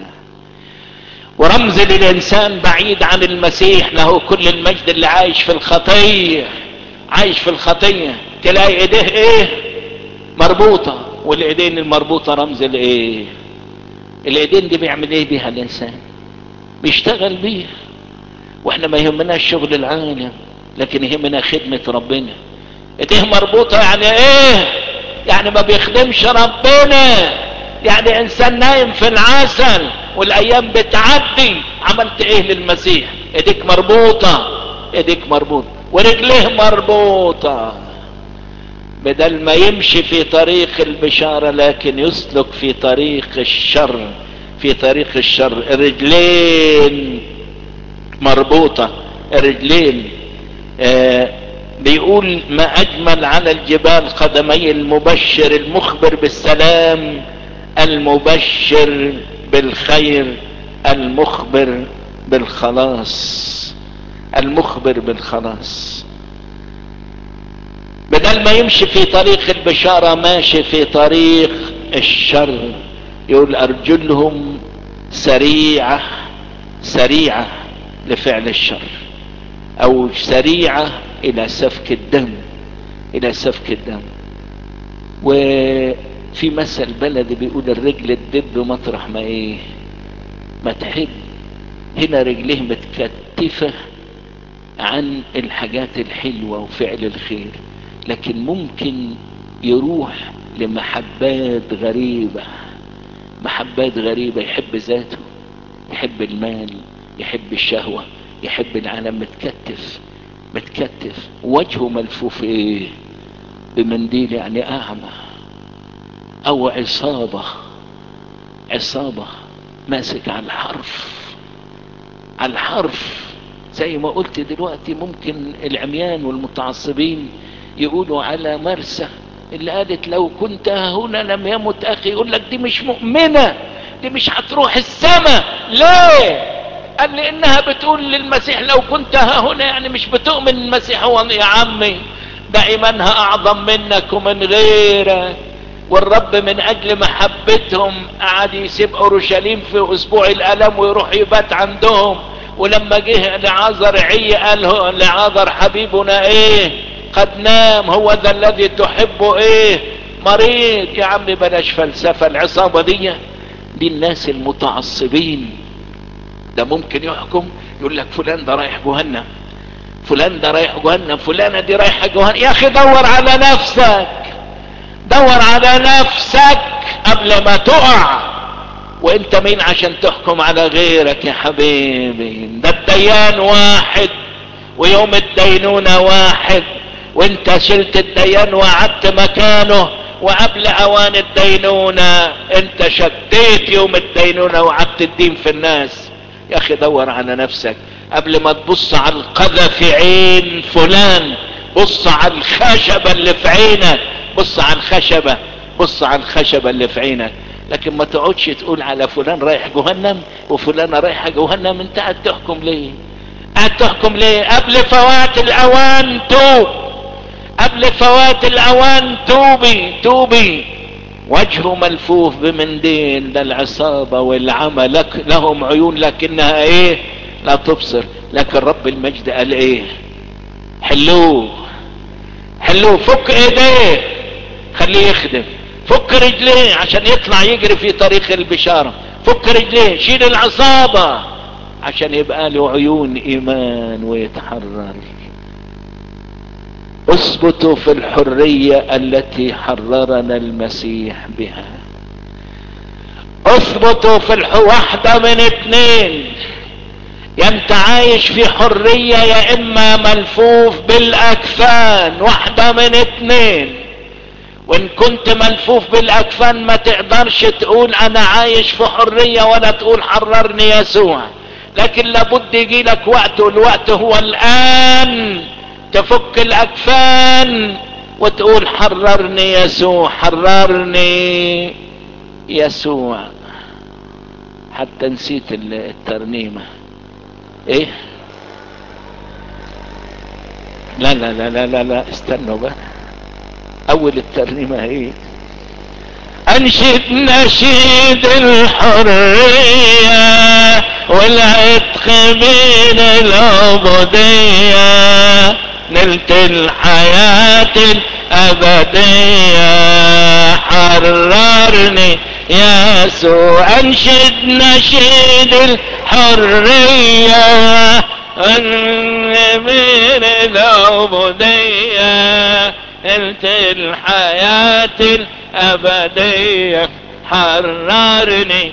ورمز للإنسان بعيد عن المسيح له كل المجد اللي عايش في الخطية عايش في الخطية تلاقي ايديه ايه مربوطة والايدين المربوطة رمز لايه الايدين دي بيعمل ايه بيها الانسان بيشتغل بيها واحنا ما يهمناش شغل العالم لكن يهمنا خدمة ربنا ايديه مربوطة يعني ايه يعني ما بيخدمش ربنا يعني انسان نايم في العسل والايام بتعدي عملت ايه للمسيح ايديك مربوطة ايديك مربوطة ورجليه مربوطة بدل ما يمشي في طريق البشارة لكن يسلك في طريق الشر في طريق الشر الرجلين مربوطة الرجلين آه بيقول ما اجمل على الجبال قدمي المبشر المخبر بالسلام المبشر بالخير المخبر بالخلاص المخبر بالخلاص بدل ما يمشي في طريق البشارة ماشي في طريق الشر يقول ارجلهم سريعة سريعة لفعل الشر او سريعة الى سفك الدم الى سفك الدم وفي مثل بلدي بيقول الرجل تدب مطرح ما ايه ما تحب هنا رجليه متكتفة عن الحاجات الحلوة وفعل الخير لكن ممكن يروح لمحبات غريبة محبات غريبة يحب ذاته يحب المال يحب الشهوة يحب العالم متكتف متكتف وجهه ملفوف ايه بمنديل يعني اعمى او عصابة عصابة ماسك على الحرف على الحرف زي ما قلت دلوقتي ممكن العميان والمتعصبين يقولوا على مرسى اللي قالت لو كنت هنا لم يمت اخي يقول لك دي مش مؤمنة دي مش هتروح السماء ليه قال لانها بتقول للمسيح لو كنت ها هنا يعني مش بتؤمن المسيح هو يا عمي ده ايمانها اعظم منك ومن غيرك والرب من اجل محبتهم قعد يسيب اورشليم في اسبوع الالم ويروح يبات عندهم ولما جه لعازر عي قال لعازر حبيبنا ايه قد نام هو ذا الذي تحبه ايه مريض يا عمي بلاش فلسفة العصابة دي دي الناس المتعصبين ده ممكن يحكم يقول لك فلان ده رايح جهنم فلان ده رايح جهنم فلانة دي رايحة جهنم يا اخي دور على نفسك دور على نفسك قبل ما تقع وانت مين عشان تحكم على غيرك يا حبيبي ده الديان واحد ويوم الدينونة واحد وانت شلت الديان وقعدت مكانه وقبل اوان الدينونة انت شديت يوم الدينونة وقعدت الدين في الناس يا اخي دور على نفسك قبل ما تبص على القذى في عين فلان بص على الخشبة اللي في عينك بص على الخشبة بص على الخشبة اللي في عينك لكن ما تقعدش تقول على فلان رايح جهنم وفلانة رايحة جهنم انت قاعد تحكم ليه قاعد تحكم ليه قبل فوات الاوان توب قبل فوات الاوان توبي توبي وجهه ملفوف بمنديل ده العصابة والعمى لك لهم عيون لكنها ايه لا تبصر لكن رب المجد قال ايه حلوه حلوه فك ايديه خليه يخدم فك رجليه عشان يطلع يجري في طريق البشارة فك رجليه شيل العصابة عشان يبقى له عيون ايمان ويتحرر اثبتوا في الحرية التي حررنا المسيح بها اثبتوا في الح... واحدة من اتنين يا انت عايش في حرية يا اما ملفوف بالاكفان واحدة من اتنين وان كنت ملفوف بالاكفان ما تقدرش تقول انا عايش في حرية ولا تقول حررني يسوع لكن لابد يجي لك وقت والوقت هو الان تفك الاكفان وتقول حررني يسوع حررني يسوع حتى نسيت الترنيمة ايه لا لا لا لا لا, لا استنوا بقى اول الترنيمة ايه انشد نشيد الحرية والعتق من العبودية نلت الحياة الابدية حررني يا يسوع انشد نشيد الحرية من العبودية قلت الحياة الأبدية حررني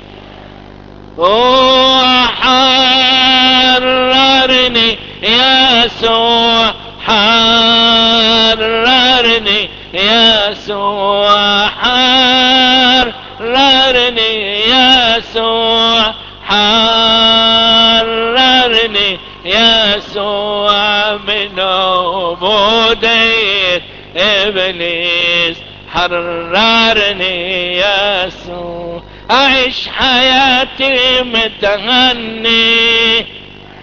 وحررني يسوع حررني يسوع حررني يسوع حررني يسوع من عبودية ابليس حررني يسوع اعيش حياتي متغني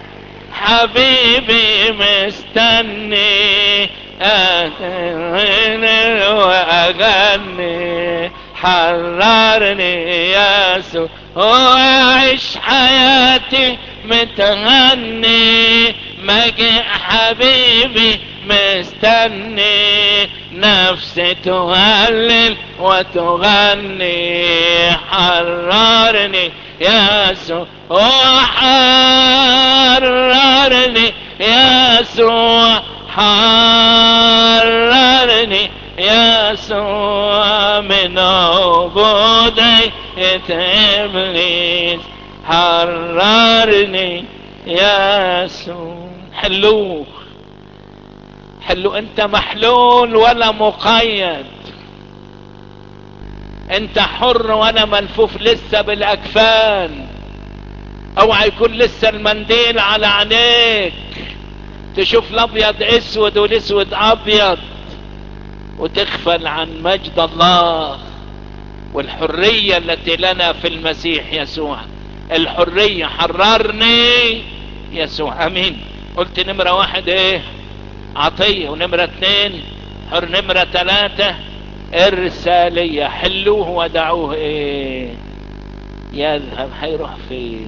حبيبي مستني اغني واغني حررني يسوع واعيش حياتي متغني مجيء حبيبي مستني نفسي تهلل وتغني حررني يسوع حررني يسوع حررني يسوع من عبودية إبليس حررني يسوع حلوه حلو انت محلول ولا مقيد انت حر وانا ملفوف لسه بالاكفان اوعى يكون لسه المنديل على عينيك تشوف الابيض اسود والاسود ابيض وتغفل عن مجد الله والحرية التي لنا في المسيح يسوع الحرية حررني يسوع امين قلت نمرة واحد ايه عطية ونمرة اتنين حر نمرة تلاتة ارسالية حلوه ودعوه ايه يذهب هيروح فين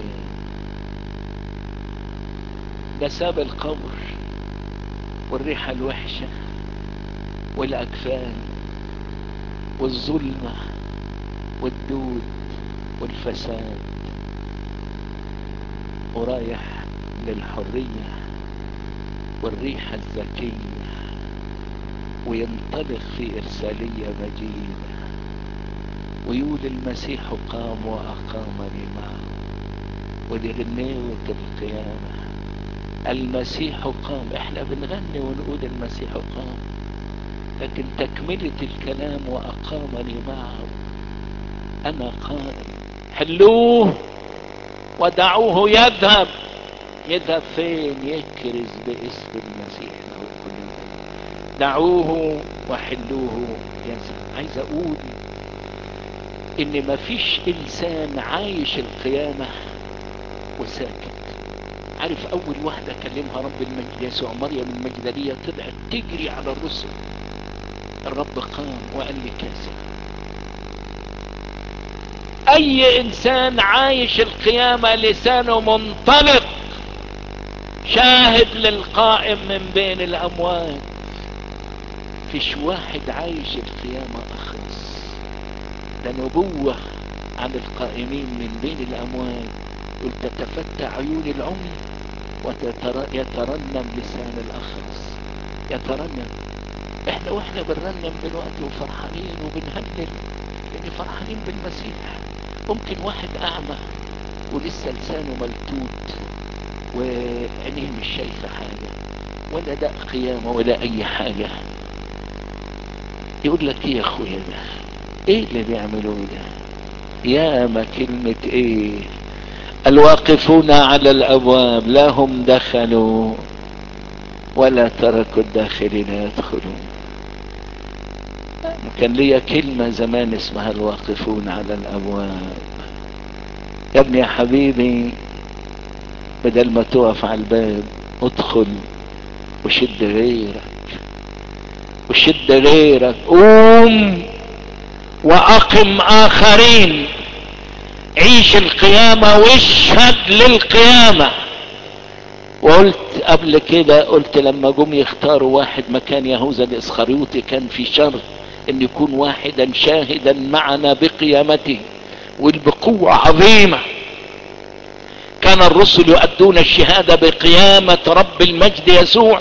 ده ساب القبر والريحة الوحشة والاكفان والظلمة والدود والفساد ورايح للحرية والريحة الزكية وينطلق في إرسالية مجيدة ويقول المسيح قام وأقامني معه ودي غنيوة القيامة المسيح قام احنا بنغني ونقول المسيح قام لكن تكملة الكلام وأقامني معه أنا قائم حلوه ودعوه يذهب يذهب فين يكرز باسم المسيح له كل دعوه وحلوه يذهب عايز اقول ان مفيش انسان عايش القيامة وساكت عارف اول واحدة كلمها رب المجد يسوع مريم المجدلية طلعت تجري على الرسل الرب قام وقال لي كذا اي انسان عايش القيامة لسانه منطلق شاهد للقائم من بين الاموات فيش واحد عايش القيامة اخرس ده نبوة عن القائمين من بين الاموات قل تتفتح عيون العمي ويترنم لسان الاخرس يترنم احنا واحنا بنرنم دلوقتي وفرحانين وبنهلل لان فرحانين بالمسيح ممكن واحد اعمى ولسه لسانه ملتوت وعينيه مش شايفة حاجة ولا ده قيامة ولا اي حاجة يقول لك ايه يا اخويا ده ايه اللي بيعملوه ده يا ما كلمة ايه الواقفون على الابواب لا هم دخلوا ولا تركوا الداخلين يدخلون كان ليا كلمة زمان اسمها الواقفون على الابواب يا ابني يا حبيبي بدل ما تقف على الباب ادخل وشد غيرك وشد غيرك قوم واقم اخرين عيش القيامة واشهد للقيامة وقلت قبل كده قلت لما جم يختاروا واحد مكان يهوذا الاسخريوطي كان في شرط ان يكون واحدا شاهدا معنا بقيامته وبقوة عظيمة كان الرسل يؤدون الشهادة بقيامة رب المجد يسوع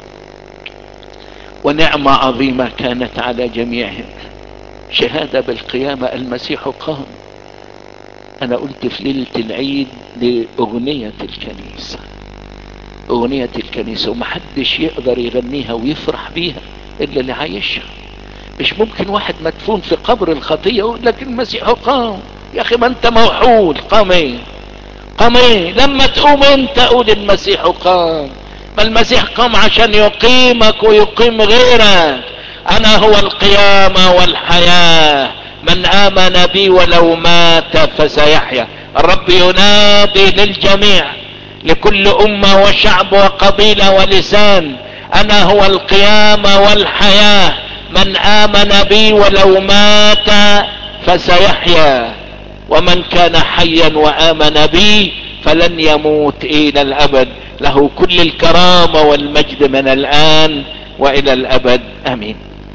ونعمة عظيمة كانت على جميعهم شهادة بالقيامة المسيح قام انا قلت في ليلة العيد لأغنية الكنيسة أغنية الكنيسة ومحدش يقدر يغنيها ويفرح بيها إلا اللي عايشها مش ممكن واحد مدفون في قبر الخطية يقول لك المسيح قام يا أخي ما أنت موحول قام إيه قام إيه لما تقوم أنت قول المسيح قام ما المسيح قام عشان يقيمك ويقيم غيرك أنا هو القيامة والحياة من آمن بي ولو مات فسيحيا الرب ينادي للجميع لكل أمة وشعب وقبيلة ولسان أنا هو القيامة والحياة من آمن بي ولو مات فسيحيا ومن كان حيا وآمن بي فلن يموت إلى الأبد له كل الكرامة والمجد من الآن وإلى الأبد آمين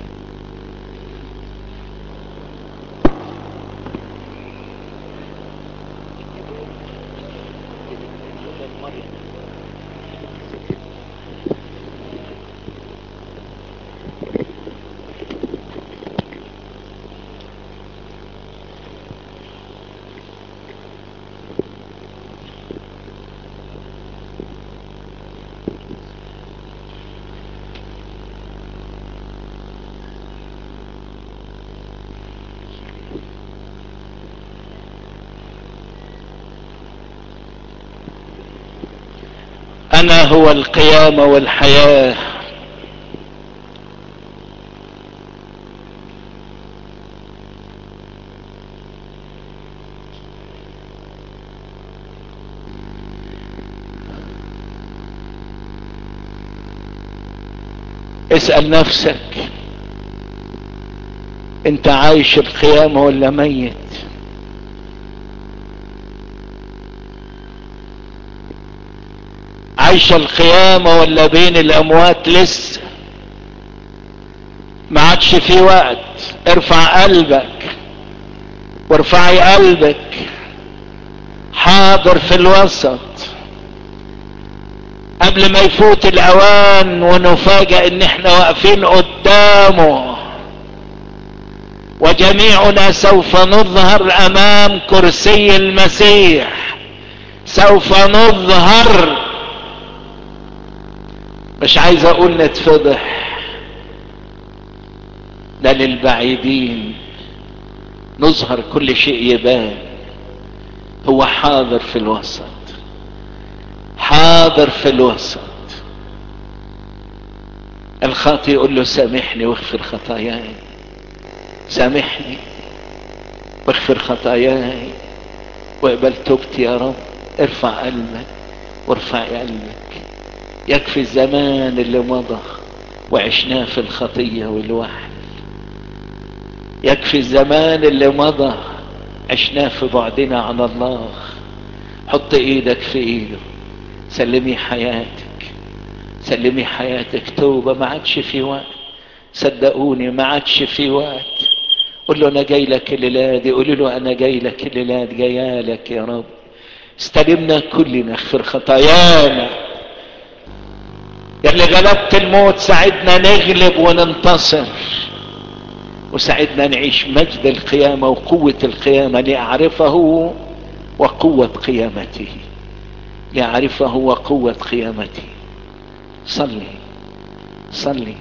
انا هو القيامة والحياة اسأل نفسك انت عايش القيامة ولا ميت عايش القيامة ولا بين الاموات لسه ما عادش في وقت ارفع قلبك وارفعي قلبك حاضر في الوسط قبل ما يفوت الاوان ونفاجأ ان احنا واقفين قدامه وجميعنا سوف نظهر امام كرسي المسيح سوف نظهر مش عايز اقول نتفضح ده للبعيدين نظهر كل شيء يبان هو حاضر في الوسط حاضر في الوسط الخاطي يقول له سامحني واغفر خطاياي سامحني واغفر خطاياي واقبل توبتي يا رب ارفع قلبك وارفع قلبك يكفي الزمان اللي مضى وعشناه في الخطية والوحل يكفي الزمان اللي مضى عشناه في بعدنا عن الله حط ايدك في ايده سلمي حياتك سلمي حياتك توبة ما عادش في وقت صدقوني ما عادش في وقت قول له انا جاي لك الليلة دي قولي له انا جاي لك الليلة دي جايالك يا رب استلمنا كلنا اغفر خطايانا يا اللي غلبت الموت ساعدنا نغلب وننتصر وساعدنا نعيش مجد القيامة وقوة القيامة لأعرفه وقوة قيامته لأعرفه وقوة قيامته صلي صلي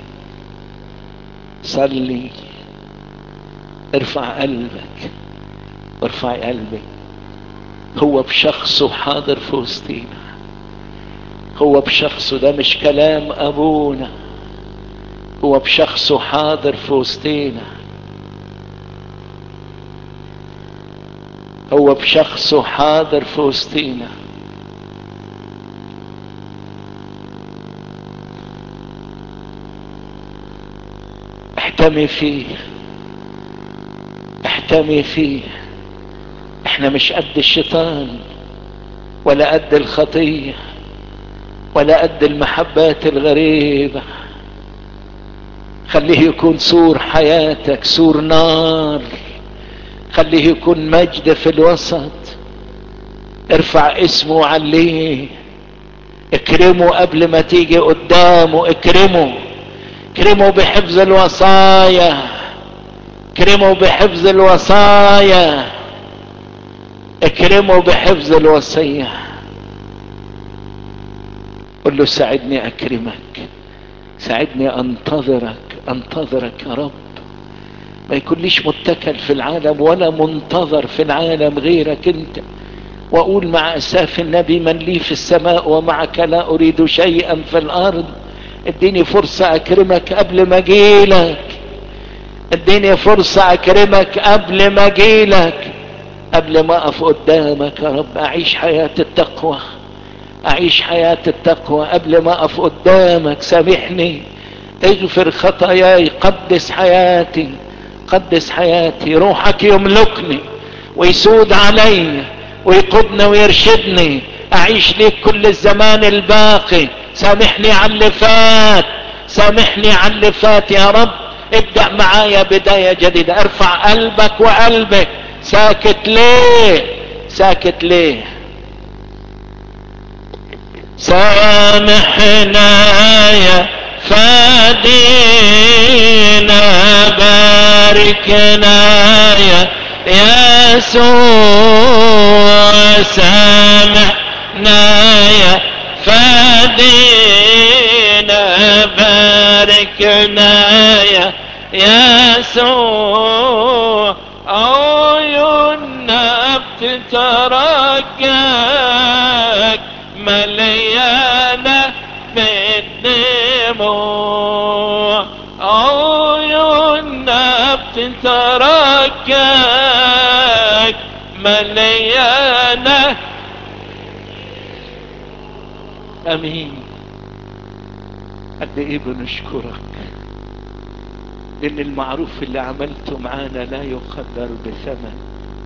صلي ارفع قلبك وارفع قلبك هو بشخصه حاضر في وسطينا هو بشخصه ده مش كلام ابونا هو بشخصه حاضر في وسطينا هو بشخصه حاضر في وسطينا احتمي فيه احتمي فيه احنا مش قد الشيطان ولا قد الخطيه ولا قد المحبات الغريبة خليه يكون سور حياتك سور نار خليه يكون مجد في الوسط ارفع اسمه وعليه اكرمه قبل ما تيجي قدامه اكرمه اكرمه بحفظ الوصايا اكرمه بحفظ الوصايا اكرمه بحفظ الوصيه قل له ساعدني اكرمك ساعدني انتظرك انتظرك يا رب ما يكونليش متكل في العالم ولا منتظر في العالم غيرك انت واقول مع اساف النبي من لي في السماء ومعك لا اريد شيئا في الارض اديني فرصة اكرمك قبل ما اجيلك اديني فرصة اكرمك قبل ما اجيلك قبل ما اقف قدامك يا رب اعيش حياة التقوى اعيش حياة التقوى قبل ما اقف قدامك سامحني اغفر خطاياي قدس حياتي قدس حياتي روحك يملكني ويسود علي ويقودني ويرشدني اعيش ليك كل الزمان الباقي سامحني على اللي فات سامحني على اللي فات يا رب ابدأ معايا بداية جديدة ارفع قلبك وقلبك ساكت ليه ساكت ليه سامحنا يا فادينا باركنا يا يسوع سامحنا يا فادينا باركنا يا يسوع عيوننا بتترجاك مليانة بالدموع عيوننا بتترجاك مليانة امين قد ايه بنشكرك لان المعروف اللي عملته معانا لا يقدر بثمن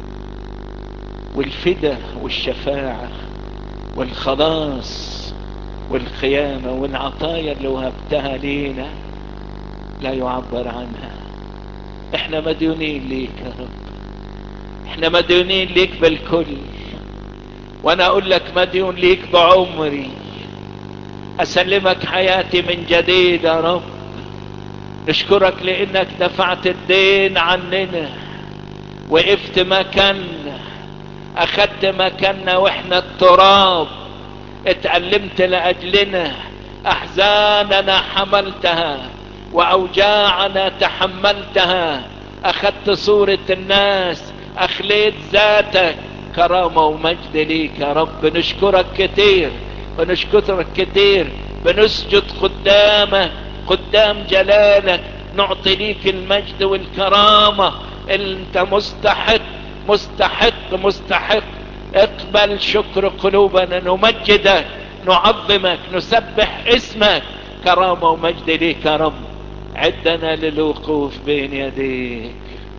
والفدا والشفاعة والخلاص والقيامة والعطايا اللي وهبتها لينا لا يعبر عنها احنا مديونين ليك يا رب احنا مديونين ليك بالكل وانا اقول لك مديون ليك بعمري اسلمك حياتي من جديد يا رب نشكرك لانك دفعت الدين عننا وقفت مكاننا اخدت مكاننا واحنا التراب اتألمت لاجلنا احزاننا حملتها واوجاعنا تحملتها اخدت صورة الناس اخليت ذاتك كرامة ومجد ليك يا رب نشكرك كتير ونشكرك كتير بنسجد قدامك قدام جلالك نعطي ليك المجد والكرامة انت مستحق مستحق مستحق اقبل شكر قلوبنا نمجدك نعظمك نسبح اسمك كرامة ومجد ليك يا رب عدنا للوقوف بين يديك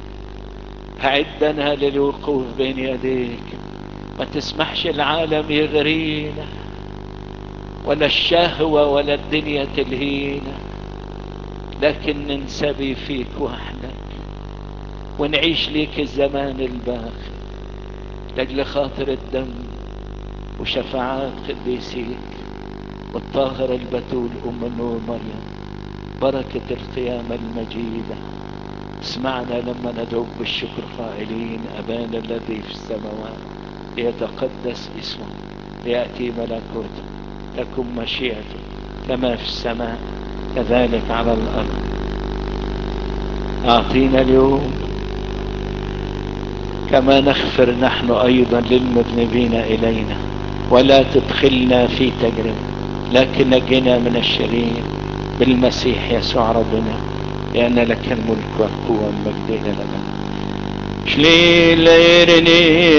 عدنا للوقوف بين يديك ما تسمحش العالم يغرينا ولا الشهوة ولا الدنيا تلهينا لكن ننسبي فيك وحدك ونعيش ليك الزمان الباقي لاجل خاطر الدم وشفاعات قديسيك والطاهر البتول ام النور مريم بركة القيامة المجيدة اسمعنا لما ندعو بالشكر قائلين ابانا الذي في السماوات ليتقدس اسمه ليأتي ملكوته تكن مشيئته كما في السماء كذلك على الارض اعطينا اليوم كما نغفر نحن ايضا للمذنبين الينا ولا تدخلنا في تجربة لكن نجنا من الشرير بالمسيح يسوع ربنا لان لك الملك والقوة والمجد الى الابد شليل